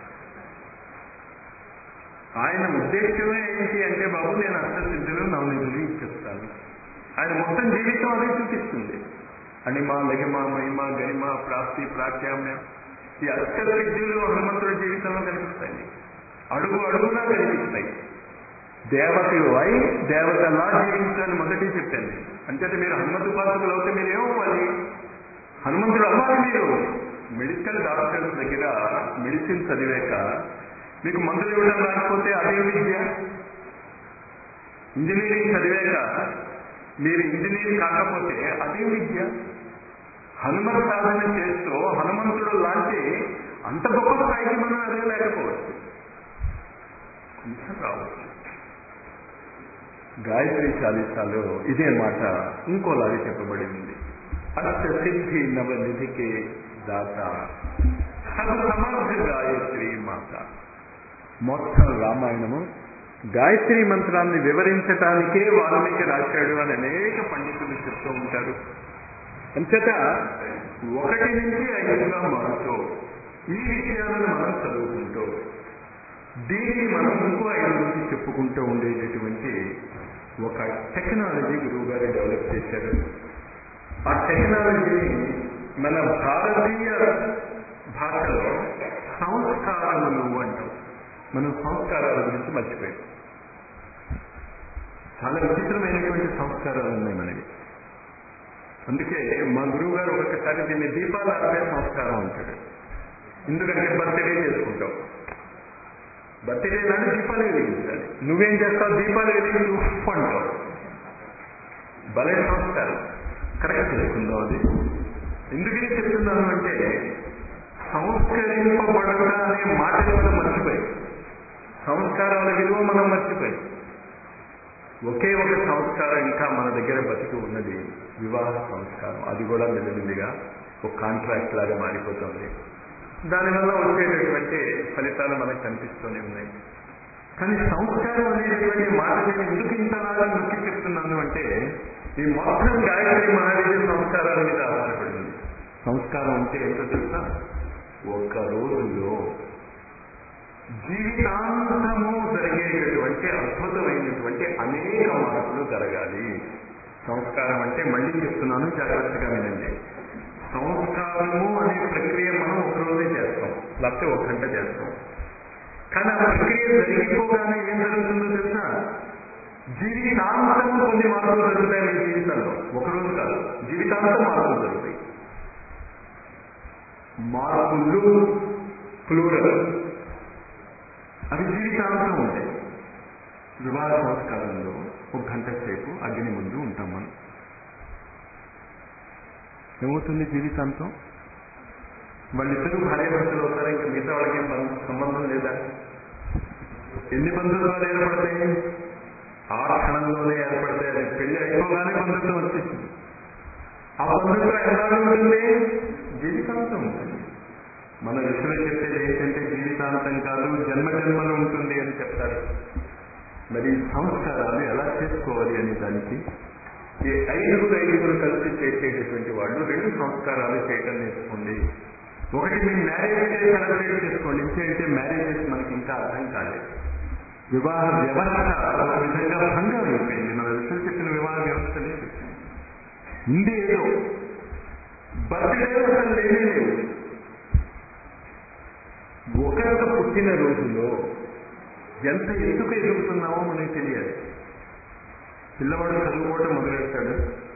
ఆయన ఉద్దేశమే ఏంటి అంటే బాబు నేను అష్టసిద్ధులు నవనిధులు ఇచ్చేస్తాను ఆయన మొత్తం జీవితం అదే చూపిస్తుంది అణిమ లగిమ మహిమ గరిమ ప్రాప్తి ప్రాఖ్యామ్యం ఈ అష్టసిద్ధులు హనుమంతుడి జీవితంలో కనిపిస్తాయి అడుగు అడుగునా కనిపిస్తాయి దేవతలు అయి దేవతలా జీవించాలని మొదటి చెప్పాను అంచేత మీరు హనుమంతు ఉపాసకులు అవుతే మీరు ఏమవ్వాలి హనుమంతుడు అవ్వాలి మీరు మెడికల్ డాక్టర్స్ దగ్గర మెడిసిన్ చదివాక మీకు మందులు ఇవ్వడం రాకపోతే అదే విద్య ఇంజనీరింగ్ చదివాక మీరు ఇంజనీర్ కాకపోతే అదే విద్య హనుమంత్ సాధన చేస్తూ హనుమంతుడు లాంటి అంత గొప్ప స్థాయికి మనం ఎదగలేకపోవచ్చు కొంచెం రావచ్చు గాయత్రి చాలీసాలో ఇదే మాట ఇంకోలాగా చెప్పబడి ఉంది అష్ట సిద్ధి నవనిధికే దాత సమర్థ గాయత్రి మాత మొత్తం రామాయణము గాయత్రి మంత్రాన్ని వివరించటానికే వాల్మీకి రాశాడు అని అనేక పండితులు చెప్తూ ఉంటారు అంచేత ఒకటి నుంచి ఐదుగా మారుతూ ఈ విషయాలను మనం చదువుకుంటూ దీనిని మనం ఇంకో ఐదు నుంచి చెప్పుకుంటూ ఉండేటటువంటి ఒక టెక్నాలజీ గురువు గారు డెవలప్ చేశారు ఆ టెక్నాలజీని మన భారతీయ భాషలో సంస్కారములు అంటాం మనం సంస్కారాల గురించి మర్చిపోయాం చాలా విచిత్రమైనటువంటి సంస్కారాలు ఉన్నాయి మనకి అందుకే మా గురువు గారు ఒక్కొక్కసారి దీన్ని దీపాలు ఆపే సంస్కారం అంటాడు ఎందుకంటే బర్త్డే చేసుకుంటాం బర్త్డే నాడు దీపాలు వెలిగించాలి నువ్వేం చేస్తావు దీపాలు వెలిగించి ఉప్పు అంటావు భలే సంస్కారం కరెక్ట్ చేసుకుందాం అది ఎందుకని చెప్తున్నాను అంటే సంస్కరింపబడట అనే మాటని మనం మర్చిపోయి సంస్కారాల విలువ మనం మర్చిపోయి ఒకే ఒక సంస్కారం ఇంకా మన దగ్గర బతికి ఉన్నది వివాహ సంస్కారం అది కూడా మెల్లిమెల్లిగా ఒక కాంట్రాక్ట్ లాగా మారిపోతుంది దానివల్ల వచ్చేటటువంటి ఫలితాలు మనకు కనిపిస్తూనే ఉన్నాయి కానీ సంస్కారం అనేటువంటి మాట నేను ఎందుకు ఇంతలాగా నొక్కి చెప్తున్నాను అంటే ఈ మొత్తం గాయత్రి మహావిద్య సంస్కారాల మీద ఆధారపడింది సంస్కారం అంటే ఏంటో తెలుసా ఒక్క రోజులో జీవితాంతము జరిగేటటువంటి అద్భుతమైనటువంటి అనేక మార్పులు జరగాలి సంస్కారం అంటే మళ్ళీ చెప్తున్నాను జాగ్రత్తగా వినండి సంస్కారము అనే ప్రక్రియ మనం ఒక రోజే చేస్తాం లేకపోతే ఒక గంట చేస్తాం కానీ ఆ ప్రక్రియ జరిగిపోగానే ఏం జరుగుతుందో తెలుసా జీవితాంతం కొన్ని మార్పులు జరుగుతాయి మీ జీవితంలో ఒకరోజు కాదు జీవితాంతం మార్పులు జరుగుతాయి మార్పులు ప్లూరల్ అవి జీవితాంతం ఉంటాయి వివాహ సంస్కారంలో ఒక గంట సేపు అగ్ని ముందు ఉంటాం మనం ఏమవుతుంది జీవితాంతం వాళ్ళిద్దరూ భార్యాభర్తలు అవుతారా ఇంకా మిగతా వాళ్ళకి ఏం బంధం- సంబంధం లేదా ఎన్ని బంధుత్వాలు ఏర్పడతాయి ఆ క్షణంలోనే ఏర్పడతాయి అది పెళ్లి అయిపోగానే బంధుత్వం వచ్చేసింది ఆ బంధుత్వం ఎలా ఉంటుంది జీవితాంతం ఉంటుంది మన ఋషులు చెప్పేది ఏంటంటే జీవితాంతం కాదు జన్మ జన్మలు ఉంటుంది అని చెప్తారు మరి ఈ సంస్కారాలు ఎలా చేసుకోవాలి అనే దానికి ఈ ఐదుగురు ఐదుగురు కలిసి చేసేటటువంటి వాళ్ళు రెండు సంస్కారాలు చేయటం నేర్చుకోండి ఒకటి మీ మ్యారేజ్ డే సెలబ్రేట్ చేసుకోండి ఇంకేంటే మ్యారేజెస్ మనకి ఇంకా అర్థం కాలేదు వివాహ వ్యవస్థ ఒక విధంగా భంగం అయిపోయింది మన ఋషులు చెప్పిన వివాహ వ్యవస్థ లేదు ఉంది ఏదో బర్త్డే అసలు లేనే లేవు ఒకొక్క పుట్టిన రోజులో ఎంత ఎందుకు ఎదుగుతున్నామో మనకి తెలియాలి పిల్లవాడు చదువుకోవటం మొదలెడతాడు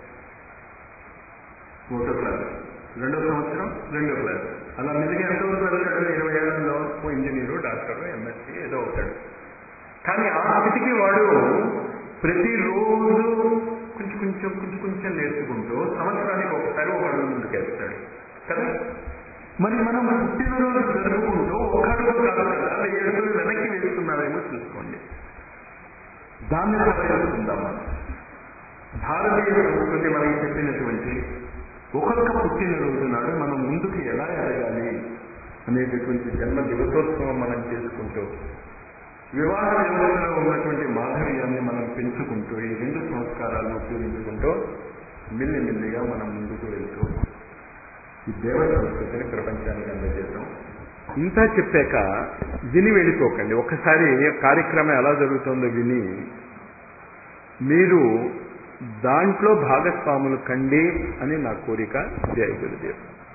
ఒకటో క్లాస్ రెండో సంవత్సరం రెండో క్లాస్ అలా మెల్లిగా ఎంతవరకు వెళ్తాడు ఇరవై ఏళ్లలో ఓ ఇంజనీరు డాక్టరు ఎంఎస్సీ ఏదో అవుతాడు కానీ ఆ స్థితికి వాడు ప్రతిరోజు కొంచెం కొంచెం కొంచెం కొంచెం నేర్చుకుంటూ సంవత్సరానికి ఒకసారి ఒక అడుగు ముందుకేస్తాడు కదా మరి మనం పుట్టినరోజు జరుపుకుంటూ ఒక అడుగు కాదు కదా వెయ్యి అడుగులు వెనక్కి వేస్తున్నామేమో చూసుకోండి దాన్ని పరిశీలిస్తుందాం మనం భారతీయ సంస్కృతి మనకి చెప్పినటువంటి ఒక్కొక్క పుట్టినరోజు నాడు మనం ముందుకు ఎలా ఎదగాలి అనేటటువంటి జన్మ దివసోత్సవం మనం చేసుకుంటూ వివాహ వ్యవస్థలో ఉన్నటువంటి మాధుర్యాన్ని మనం పెంచుకుంటూ ఈ రెండు సంస్కారాలను ఉపయోగించుకుంటూ మిల్లి మిల్లిగా మనం ముందుకు వెళ్తూ ఈ దేవ సంస్కృతిని ప్రపంచానికి అందజేద్దాం ఇంత చెప్పాక విని వెళ్ళిపోకండి ఒకసారి కార్యక్రమం ఎలా జరుగుతుందో విని మీరు దాంట్లో భాగస్వాములు కండి అని నా కోరిక జయ గురుదేవ్